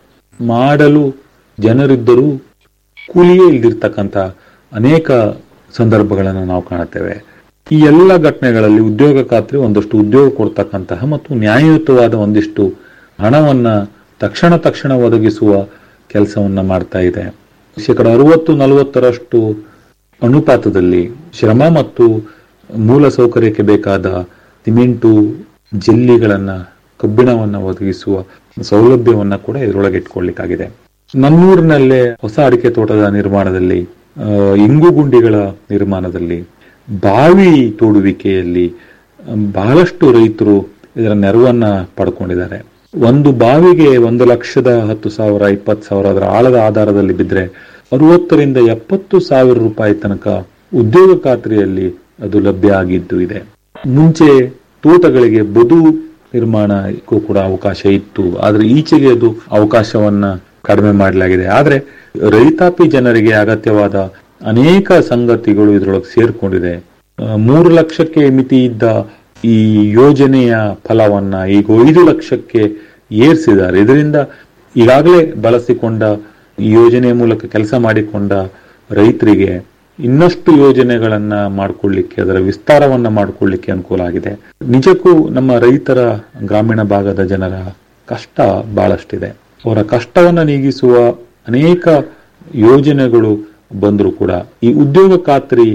S12: ಮಾಡಲು ಜನರಿದ್ದರೂ ಕೂಲಿಯೇ ಇಲ್ದಿರ್ತಕ್ಕಂಥ ಅನೇಕ ಸಂದರ್ಭಗಳನ್ನು ನಾವು ಕಾಣುತ್ತೇವೆ ಈ ಎಲ್ಲ ಘಟನೆಗಳಲ್ಲಿ ಉದ್ಯೋಗ ಖಾತ್ರಿ ಒಂದಷ್ಟು ಉದ್ಯೋಗ ಕೊಡ್ತಕ್ಕಂತಹ ಮತ್ತು ನ್ಯಾಯಯುತವಾದ ಒಂದಿಷ್ಟು ಹಣವನ್ನ ತಕ್ಷಣ ತಕ್ಷಣ ಒದಗಿಸುವ ಕೆಲಸವನ್ನ ಮಾಡ್ತಾ ಇದೆ ಶೇಕಡ ಅರವತ್ತು ನಲವತ್ತರಷ್ಟು ಅನುಪಾತದಲ್ಲಿ ಶ್ರಮ ಮತ್ತು ಮೂಲ ಸೌಕರ್ಯಕ್ಕೆ ಬೇಕಾದ ಸಿಮೆಂಟು ಜೆಲ್ಲಿಗಳನ್ನ ಕಬ್ಬಿಣವನ್ನ ಒದಗಿಸುವ ಸೌಲಭ್ಯವನ್ನ ಕೂಡ ಇದರೊಳಗೆ ಇಟ್ಕೊಳ್ಳಿಕ್ಕಾಗಿದೆ ನನ್ನೂರಿನಲ್ಲೇ ಹೊಸ ಅಡಿಕೆ ತೋಟದ ನಿರ್ಮಾಣದಲ್ಲಿ ಆ, ಇಂಗು ಗುಂಡಿಗಳ ನಿರ್ಮಾಣದಲ್ಲಿ ಬಾವಿ ತೋಡುವಿಕೆಯಲ್ಲಿ ಆ, ಬಹಳಷ್ಟು ರೈತರು ಇದರ ನೆರವನ್ನ ಪಡ್ಕೊಂಡಿದ್ದಾರೆ ಒಂದು ಬಾವಿಗೆ ಒಂದು ಲಕ್ಷದ ಹತ್ತು ಸಾವಿರ ಇಪ್ಪತ್ತು ಸಾವಿರ ಅದರ ಆಳದ ಆಧಾರದಲ್ಲಿ ಬಿದ್ದರೆ ಅರವತ್ತರಿಂದ ಎಪ್ಪತ್ತು ಸಾವಿರ ರೂಪಾಯಿ ತನಕ ಉದ್ಯೋಗ ಖಾತ್ರಿಯಲ್ಲಿ ಅದು ಲಭ್ಯ ಆಗಿದ್ದು ಇದೆ ಮುಂಚೆ ತೋಟಗಳಿಗೆ ಬದು ನಿರ್ಮಾಣಕ್ಕೂ ಕೂಡ ಅವಕಾಶ ಇತ್ತು ಆದ್ರೆ ಈಚೆಗೆ ಅದು ಅವಕಾಶವನ್ನ ಕಡಿಮೆ ಮಾಡಲಾಗಿದೆ ಆದ್ರೆ ರೈತಾಪಿ ಜನರಿಗೆ ಅಗತ್ಯವಾದ ಅನೇಕ ಸಂಗತಿಗಳು ಇದರೊಳಗೆ ಸೇರ್ಕೊಂಡಿದೆ ಆ, ಮೂರು ಲಕ್ಷಕ್ಕೆ ಮಿತಿ ಇದ್ದ ಈ ಯೋಜನೆಯ ಫಲವನ್ನ ಈಗ ಐದು ಲಕ್ಷಕ್ಕೆ ಏರಿಸಿದ್ದಾರೆ ಇದರಿಂದ ಈಗಾಗಲೇ ಬಳಸಿಕೊಂಡ ಈ ಯೋಜನೆಯ ಮೂಲಕ ಕೆಲಸ ಮಾಡಿಕೊಂಡ ರೈತರಿಗೆ ಇನ್ನಷ್ಟು ಯೋಜನೆಗಳನ್ನ ಮಾಡಿಕೊಳ್ಳಿಕ್ಕೆ ಅದರ ವಿಸ್ತಾರವನ್ನ ಮಾಡಿಕೊಳ್ಳಿಕ್ಕೆ ಅನುಕೂಲ ಆಗಿದೆ ನಿಜಕ್ಕೂ ನಮ್ಮ ರೈತರ ಗ್ರಾಮೀಣ ಭಾಗದ ಜನರ ಕಷ್ಟ ಬಹಳಷ್ಟಿದೆ ಅವರ ಕಷ್ಟವನ್ನ ನೀಗಿಸುವ ಅನೇಕ ಯೋಜನೆಗಳು ಬಂದರೂ ಕೂಡ ಈ ಉದ್ಯೋಗ ಖಾತ್ರಿ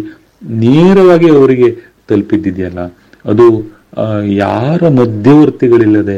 S12: ನೇರವಾಗಿ ಅವರಿಗೆ ತಲುಪಿದ್ದಿದೆಯಲ್ಲ ಅದು ಆ, ಯಾರ ಮಧ್ಯವರ್ತಿಗಳಿಲ್ಲದೆ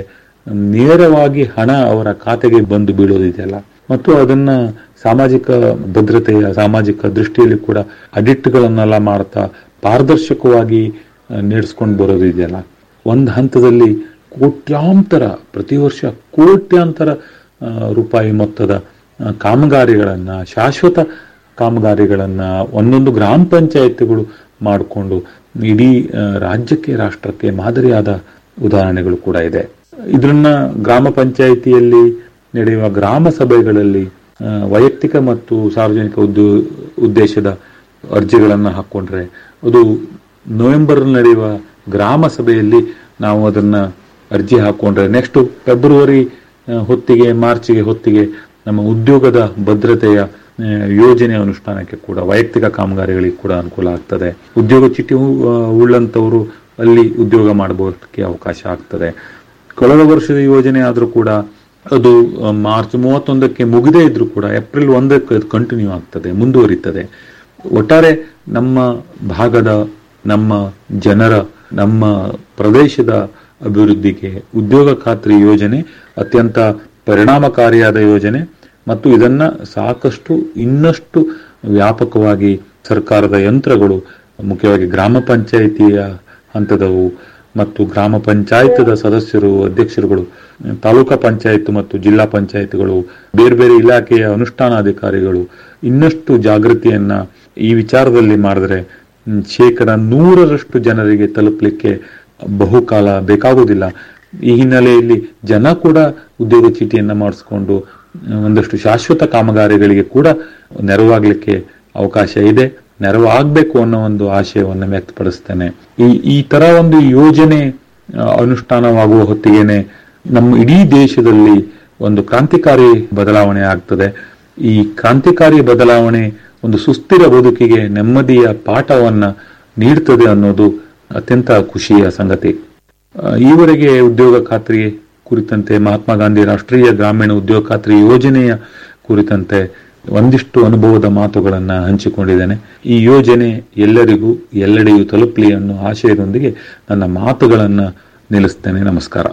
S12: ನೇರವಾಗಿ ಹಣ ಅವರ ಖಾತೆಗೆ ಬಂದು ಬೀಳೋದಿದೆಯಲ್ಲ ಮತ್ತು ಅದನ್ನ ಸಾಮಾಜಿಕ ಭದ್ರತೆಯ ಸಾಮಾಜಿಕ ದೃಷ್ಟಿಯಲ್ಲಿ ಕೂಡ ಅಡಿಟ್ಗಳನ್ನೆಲ್ಲ ಮಾಡ್ತಾ ಪಾರದರ್ಶಕವಾಗಿ ನಡೆಸ್ಕೊಂಡು ಬರೋದು ಇದೆಯಲ್ಲ ಒಂದು ಹಂತದಲ್ಲಿ ಕೋಟ್ಯಾಂತರ ಪ್ರತಿ ವರ್ಷ ಕೋಟ್ಯಾಂತರ ಆ, ರೂಪಾಯಿ ಮೊತ್ತದ ಆ, ಕಾಮಗಾರಿಗಳನ್ನ ಶಾಶ್ವತ ಕಾಮಗಾರಿಗಳನ್ನ ಒಂದೊಂದು ಗ್ರಾಮ ಪಂಚಾಯತ್ಗಳು ಮಾಡಿಕೊಂಡು ಇಡೀ ಆ, ರಾಜ್ಯಕ್ಕೆ ರಾಷ್ಟ್ರಕ್ಕೆ ಮಾದರಿಯಾದ ಉದಾಹರಣೆಗಳು ಕೂಡ ಇದೆ ಇದನ್ನ ಗ್ರಾಮ ಪಂಚಾಯಿತಿಯಲ್ಲಿ ನಡೆಯುವ ಗ್ರಾಮ ಸಭೆಗಳಲ್ಲಿ ಆ, ವೈಯಕ್ತಿಕ ಮತ್ತು ಸಾರ್ವಜನಿಕ ಉದ್ದು ಉದ್ದೇಶದ ಅರ್ಜಿಗಳನ್ನ ಹಾಕೊಂಡ್ರೆ ಅದು ನವೆಂಬರ್ ನಡೆಯುವ ಗ್ರಾಮ ಸಭೆಯಲ್ಲಿ ನಾವು ಅದನ್ನ ಅರ್ಜಿ ಹಾಕೊಂಡ್ರೆ ನೆಕ್ಸ್ಟ್ ಫೆಬ್ರವರಿ ಆ, ಹೊತ್ತಿಗೆ ಮಾರ್ಚ್ಗೆ ಹೊತ್ತಿಗೆ ನಮ್ಮ ಉದ್ಯೋಗದ ಭದ್ರತೆಯ ಆ, ಯೋಜನೆ ಅನುಷ್ಠಾನಕ್ಕೆ ಕೂಡ ವೈಯಕ್ತಿಕ ಕಾಮಗಾರಿಗಳಿಗೆ ಕೂಡ ಅನುಕೂಲ ಆಗ್ತದೆ ಉದ್ಯೋಗ ಚೀಟಿ ಉ- ಆ, ಉಳ್ಳಂತವರು ಅಲ್ಲಿ ಉದ್ಯೋಗ ಮಾಡಬಹುದಕ್ಕೆ ಅವಕಾಶ ಆಗ್ತದೆ ಕಳೆದ ವರ್ಷದ ಯೋಜನೆ ಆದರೂ ಕೂಡ ಅದು ಆ, ಮಾರ್ಚ್ ಮೂವತ್ತೊಂದಕ್ಕೆ ಮುಗಿದೇ ಇದ್ರೂ ಕೂಡ ಏಪ್ರಿಲ್ ಒಂದಕ್ಕೆ ಅದು ಕಂಟಿನ್ಯೂ ಆಗ್ತದೆ ಮುಂದುವರಿತದೆ ಒಟ್ಟಾರೆ ನಮ್ಮ ಭಾಗದ ನಮ್ಮ ಜನರ ನಮ್ಮ ಪ್ರದೇಶದ ಅಭಿವೃದ್ಧಿಗೆ ಉದ್ಯೋಗ ಖಾತ್ರಿ ಯೋಜನೆ ಅತ್ಯಂತ ಪರಿಣಾಮಕಾರಿಯಾದ ಯೋಜನೆ ಮತ್ತು ಇದನ್ನ ಸಾಕಷ್ಟು ಇನ್ನಷ್ಟು ವ್ಯಾಪಕವಾಗಿ ಸರ್ಕಾರದ ಯಂತ್ರಗಳು ಮುಖ್ಯವಾಗಿ ಗ್ರಾಮ ಪಂಚಾಯಿತಿಯ ಹಂತದವು ಮತ್ತು ಗ್ರಾಮ ಪಂಚಾಯತದ ಸದಸ್ಯರು ಅಧ್ಯಕ್ಷರುಗಳು ತಾಲೂಕಾ ಪಂಚಾಯತ್ ಮತ್ತು ಜಿಲ್ಲಾ ಪಂಚಾಯತ್ಗಳು ಬೇರೆ ಬೇರೆ ಇಲಾಖೆಯ ಅನುಷ್ಠಾನಾಧಿಕಾರಿಗಳು ಇನ್ನಷ್ಟು ಜಾಗೃತಿಯನ್ನ ಈ ವಿಚಾರದಲ್ಲಿ ಮಾಡಿದ್ರೆ ಮ್, ಶೇಕಡ ನೂರರಷ್ಟು ಜನರಿಗೆ ತಲುಪಲಿಕ್ಕೆ ಬಹುಕಾಲ ಬೇಕಾಗುವುದಿಲ್ಲ ಈ ಹಿನ್ನೆಲೆಯಲ್ಲಿ ಜನ ಕೂಡ ಉದ್ಯೋಗ ಚೀಟಿಯನ್ನ ಮಾಡಿಸ್ಕೊಂಡು ಆ, ಒಂದಷ್ಟು ಶಾಶ್ವತ ಕಾಮಗಾರಿಗಳಿಗೆ ಕೂಡ ನೆರವಾಗ್ಲಿಕ್ಕೆ ಅವಕಾಶ ಇದೆ ನೆರವು ಆಗ್ಬೇಕು ಅನ್ನೋ ಒಂದು ಆಶಯವನ್ನು ವ್ಯಕ್ತಪಡಿಸ್ತೇನೆ ಈ ಈ ತರ ಒಂದು ಯೋಜನೆ ಆ, ಅನುಷ್ಠಾನವಾಗುವ ಹೊತ್ತಿಗೆನೆ ನಮ್ಮ ಇಡೀ ದೇಶದಲ್ಲಿ ಒಂದು ಕ್ರಾಂತಿಕಾರಿ ಬದಲಾವಣೆ ಆಗ್ತದೆ ಈ ಕ್ರಾಂತಿಕಾರಿ ಬದಲಾವಣೆ ಒಂದು ಸುಸ್ಥಿರ ಬದುಕಿಗೆ ನೆಮ್ಮದಿಯ ಪಾಠವನ್ನ ನೀಡ್ತದೆ ಅನ್ನೋದು ಅತ್ಯಂತ ಖುಷಿಯ ಸಂಗತಿ ಆ, ಈವರೆಗೆ ಉದ್ಯೋಗ ಖಾತ್ರಿ ಕುರಿತಂತೆ ಮಹಾತ್ಮ ಗಾಂಧಿ ರಾಷ್ಟ್ರೀಯ ಗ್ರಾಮೀಣ ಉದ್ಯೋಗ ಖಾತ್ರಿ ಯೋಜನೆಯ ಕುರಿತಂತೆ ಒಂದಿಷ್ಟು ಅನುಭವದ ಮಾತುಗಳನ್ನ ಹಂಚಿಕೊಂಡಿದ್ದೇನೆ ಈ ಯೋಜನೆ ಎಲ್ಲರಿಗೂ ಎಲ್ಲೆಡೆಯೂ ತಲುಪಲಿ ಅನ್ನೋ ಆಶಯದೊಂದಿಗೆ ನನ್ನ ಮಾತುಗಳನ್ನ ನಿಲ್ಲಿಸ್ತೇನೆ ನಮಸ್ಕಾರ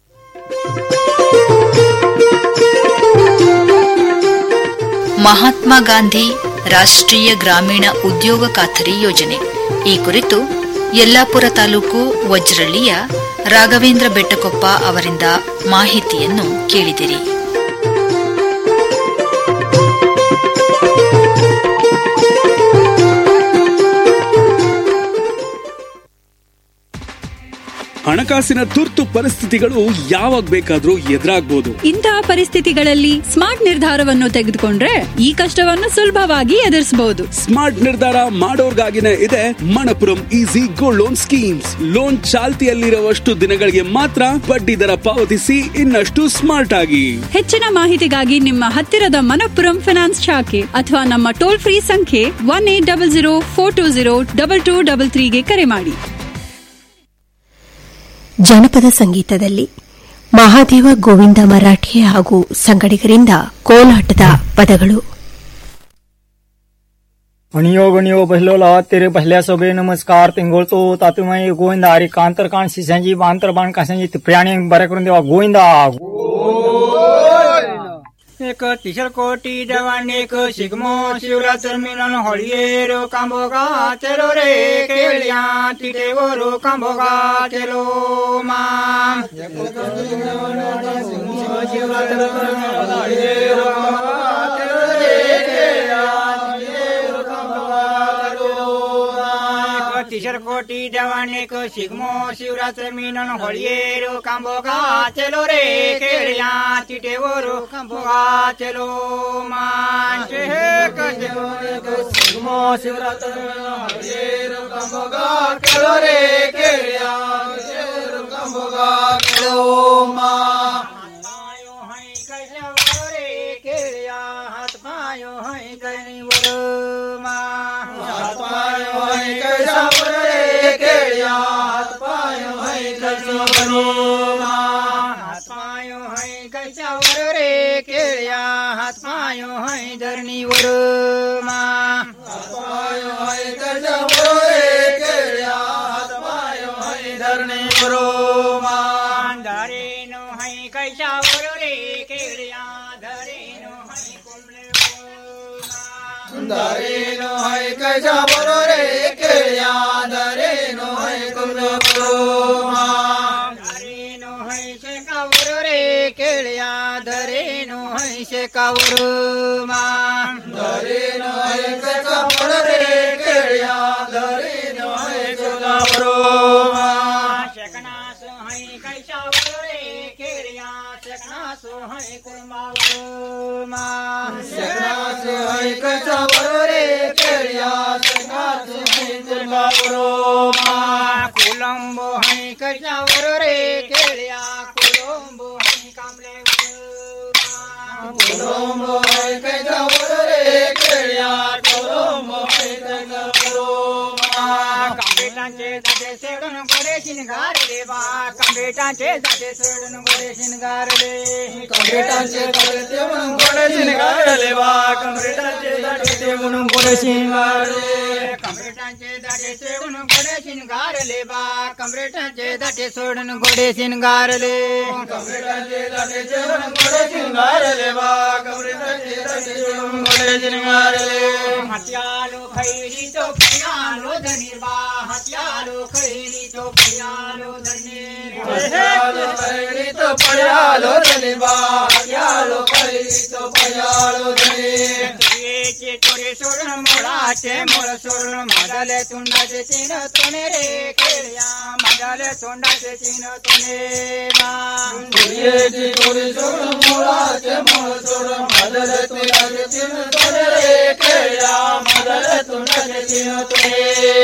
S11: ಮಹಾತ್ಮ ಗಾಂಧಿ ರಾಷ್ಟ್ರೀಯ ಗ್ರಾಮೀಣ ಉದ್ಯೋಗ ಖಾತರಿ ಯೋಜನೆ ಈ ಕುರಿತು ಯಲ್ಲಾಪುರ ತಾಲೂಕು ವಜ್ರಳ್ಳಿಯ ರಾಘವೇಂದ್ರ ಬೆಟ್ಟಕೊಪ್ಪ ಅವರಿಂದ ಮಾಹಿತಿಯನ್ನು ಕೇಳಿದಿರಿ
S14: ಹಣಕಾಸಿನ ತುರ್ತು ಪರಿಸ್ಥಿತಿಗಳು ಯಾವಾಗ ಬೇಕಾದ್ರೂ ಎದುರಾಗ್ಬೋದು
S15: ಇಂತಹ ಪರಿಸ್ಥಿತಿಗಳಲ್ಲಿ ಸ್ಮಾರ್ಟ್ ನಿರ್ಧಾರವನ್ನು ತೆಗೆದುಕೊಂಡ್ರೆ ಈ ಕಷ್ಟವನ್ನು ಸುಲಭವಾಗಿ ಎದುರಿಸಬಹುದು
S14: ಸ್ಮಾರ್ಟ್ ನಿರ್ಧಾರ ಮಾಡೋರ್ಗಾಗಿನೇ ಇದೆ Manappuram easy gold loan schemes loan ಚಾಲ್ತಿಯಲ್ಲಿರುವಷ್ಟು ದಿನಗಳಿಗೆ ಮಾತ್ರ ಬಡ್ಡಿ ದರ ಪಾವತಿಸಿ ಇನ್ನಷ್ಟು ಸ್ಮಾರ್ಟ್ ಆಗಿ
S15: ಹೆಚ್ಚಿನ ಮಾಹಿತಿಗಾಗಿ ನಿಮ್ಮ ಹತ್ತಿರದ ಮನಪ್ಪುರಂ ಫಿನಾನ್ಸ್ ಶಾಖೆ ಅಥವಾ ನಮ್ಮ ಟೋಲ್ ಫ್ರೀ ಸಂಖ್ಯೆ one eight double zero four two zero double two double ತ್ರೀಗೆ ಕರೆ ಮಾಡಿ
S16: ಜನಪದ ಸಂಗೀತದಲ್ಲಿ ಮಹಾದೇವ ಗೋವಿಂದ ಮರಾಠೆ ಹಾಗೂ ಸಂಗಡಿಗರಿಂದ ಕೋಲಾಟದ ಪದಗಳು
S17: गणियो गणियो बहलोला तेरे बहल्या सोबे नमस्कार तिंगोळचो तातूमाई गोविंदा हरी कांतर काण शिसांची बांतर बाण कासांची तिप्र्याणी बरे करून देवा गोविंदा एक तिसर कोटी जवान एक शिगमो शिवरात्र मिलन होळियेर कांबोगा चलो रे केळ्या तिथे वरो कांबोगा चलो माम शिवरात्र तिसर कोटी जवान एक शिगमो शिवरात्र मिलन होळियेर कांबोगा चलो रे केळ्या तिथे वरो कांबोगा चलो मांचे हे शिगमो शिवरात्र मिलन होळियेर
S5: ಕಂಬಗ ಕೇಳೋ ರೇ ಕೇಳಿಯ ವಿಜಯರು ಕಂಬಗ ಕೇಳೋ ಮಾ
S17: હાથ પાયો હઈ કઈ વરો માં
S5: હાથ પાયો હઈ કૈસા વરો રે કેળિયા હાથ પાયો હઈ કૈસા વરો માં
S17: હાથ પાયો હઈ કૈસા વરો રે કેળિયા હાથ પાયો હઈ ધરણી વરો માં
S5: હાથ પાયો હઈ કૈસા વરો રે કેળિયા હાથ પાયો હઈ ધરણી વરો માં
S17: ધરે નો હઈ કૈસા વરો રે કેળિયા ધરે નો હઈ
S5: દરેનો હૈ કૈસા બરો રે કેળિયા દરેનો હૈ કુમરો બરો માં
S17: ધરેનો હઈ છે કાવરો રે કેળિયા ધરેનો હઈ છે કાવરો માં
S5: દરેનો હૈ કૈસા બરો રે કેળિયા દરેનો હૈ કુમરો બરો માં
S17: શકનાસ હઈ કૈસા વરો રે કેળિયા શકનાસ હઈ કુંભાવરો માં
S5: શકનાસ હૈ કૈસા બરો રે કેળિયા શકનાસ હૈ કુમરો બરો માં
S17: કોલંબો હઈ કૈસા વરો રે કેળિયા કોલંબો હઈ કામલે
S5: કોલંબો હૈ કૈસા બરો રે કેળિયા કોલંબો હૈ કૈસા બરો માં
S17: કંબેટાંचे जाते सेडून गोडे शिनगार रे बा कंबेटांचे जाते सेडून गोडे शिनगार रे
S5: कंबेटांचे जाते म्हणून गोडे शिनगार रे बा कंबेटांचे जाते म्हणून गोडे शिनगार रे
S17: कंबेटांचे जाते सेडून गोडे शिनगार ले बा कंबेटांचे जाते सोडून गोडे शिनगार ले
S5: कंबेटांचे जाते म्हणून गोडे शिनगार रे बा कंबेटांचे जाते म्हणून गोडे शिनगार रे
S17: हत्यालो खैरी तो पियालो धनीर बा हत्यालो खैरी तो पियालो धनीर
S5: हत्यालो खैरी तो पियालो धनीर बा हत्यालो खैरी तो पियालो धनीर
S17: तुझे तोरे सोडून मोळाचे मोळ सोडून माझाले तोंडाचे तीन तोने रे केळ्या माझाले तोंडाचे तीन तोने
S5: तुझे तोरे सोडून मोळाचे मोळ सोडून माझाले तोंडाचे तीन तोने रे केळ्या माझाले तोंडाचे तीन तोने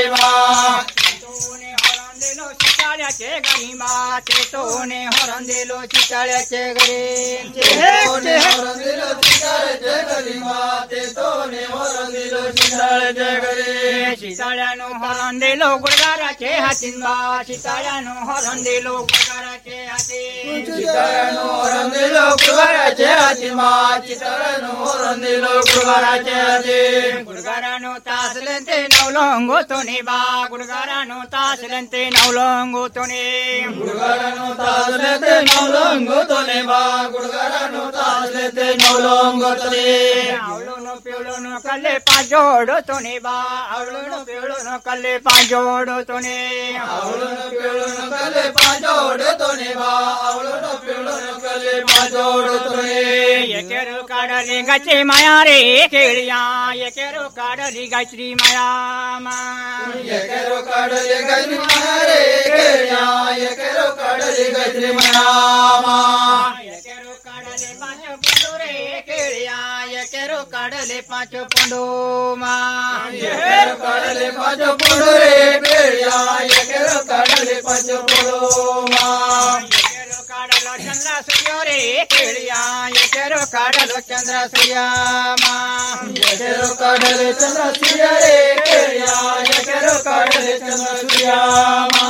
S17: चिताळ्याचे घरी मा चेतोने हरण दिलो चिताळ्याचे घरी
S5: चेतोने हरण दिलो चिताळ्याचे घरी मा चेतोने हरण दिलो चिताळ्याचे घरी
S17: चिताळ्यानो हरण दिलो गुडगाराचे हातीन बा चिताळ्यानो हरण दिलो गुडगाराचे हाती
S5: चिताळ्यानो हरण दिलो गुडगाराचे हाती मा चिताळ्यानो हरण दिलो गुडगाराचे हाती
S17: गुडगारानो तासले ते नवलंगो तोने बा गुडगारानो तासले ते नवलंगो तोने
S5: गुडगारानो तासले ते नवलंगो तोने बा गुडगारानो तासले ते नवलंगो तोने
S17: आवलोनो पिवलोनो कल्ले पाजोडो तोने बा आवलोनो पिवलोनो कल्ले पाजोडो तोने
S5: आवलोनो पिवलोनो कल्ले पाजोडो तोने बा आवलोनो पिवलोनो कल्ले पाजोडो तोने
S17: एकेरो काढली गाची माया रे केळिया एकेरो काढली गाची माया मा
S5: एकेरो काढली गाची माया रे केळिया एकेरो काढली गाची माया मा
S17: एकेरो काढले पाच पंडो रे केळिया एकेरो काढले पाच पंडो मा
S5: एकेरो काढले पाच पंडो रे केळिया एकेरो काढले पाच पंडो मा
S17: एकेरो काढलो चंद्र सूर्य रे केळिया एकेरो काढलो चंद्र सूर्य मा
S5: एकेरो काढले चंद्र सूर्य रे केळिया एकेरो काढले चंद्र सूर्य मा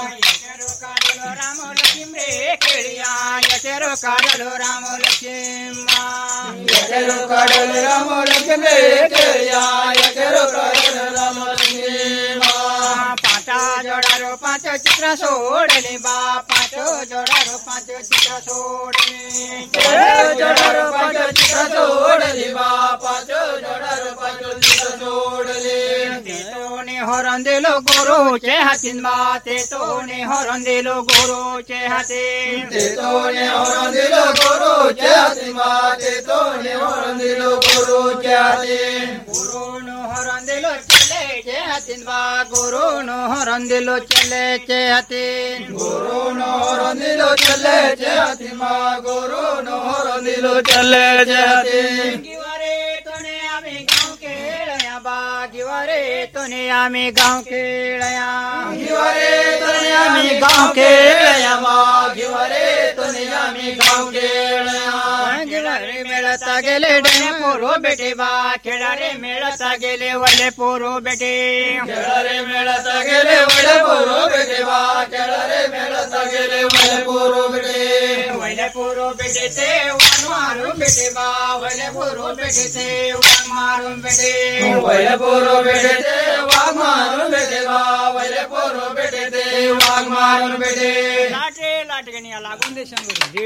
S17: राम लक्ष्मी रे केळिया एकेरो काढलो राम लक्ष्मी मा
S5: एकेरो काढले राम लक्ष्मी रे केळिया एकेरो काढले राम लक्ष्मी मा
S17: पाचा जोडारो पाच चित्र सोडले बा पाच जोडारो पाच चित्र सोडले
S5: जोडारो पाच चित्र सोडले बा पाच जोडारो पाच चित्र सोडले
S17: तोने हरण दिलो गोरोचे हातीन बा ते तोने हरण दिलो गोरोचे हातीन
S5: ते तोने हरण दिलो गोरोचे हातीन बा ते तोने हरण दिलो गोरोचे हातीन
S17: गुरुनो हरण दिलो चलेचे हातीन बा गुरुनो हरण दिलो चलेचे हातीन
S5: गुरुनो हरण दिलो चलेचे हातीन बा गुरुनो हरण दिलो चलेचे हातीन
S17: गिवारे तोने आम्ही गाव केळया बा गिवारे रे तोने आम्ही गाव खेळया रे तोने आम्ही गाव खेळया रे तोने आम्ही गाव खेळया रे मिळता गेले डे पोरो बेटे बा खेळा रे मिळता गेले वले पोरो बेटे खेळा रे मिळता गेले वले पोरो बेटे बा खेळा रे मिळता गेले वले पोरो बेटे वले पोरो बेटे ते वान मारून बेटे बा वले पोरो बेटे ते वान मारून बेटे वले पोरो बेटे ते वाघ मारून बेटे बा वले पोरो बेटे ते वाघ मारून बेटे लाटे लाटगणी लागून दे शंभर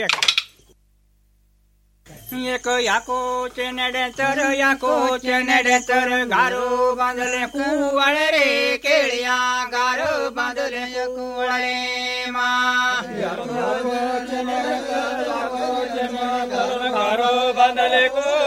S17: एक याको चेनडे तर याको चेनडे तर गारो बांधले कुवाळे रे केळिया गारो बांधले कुवाळे मा गारो बांधले कुवाळे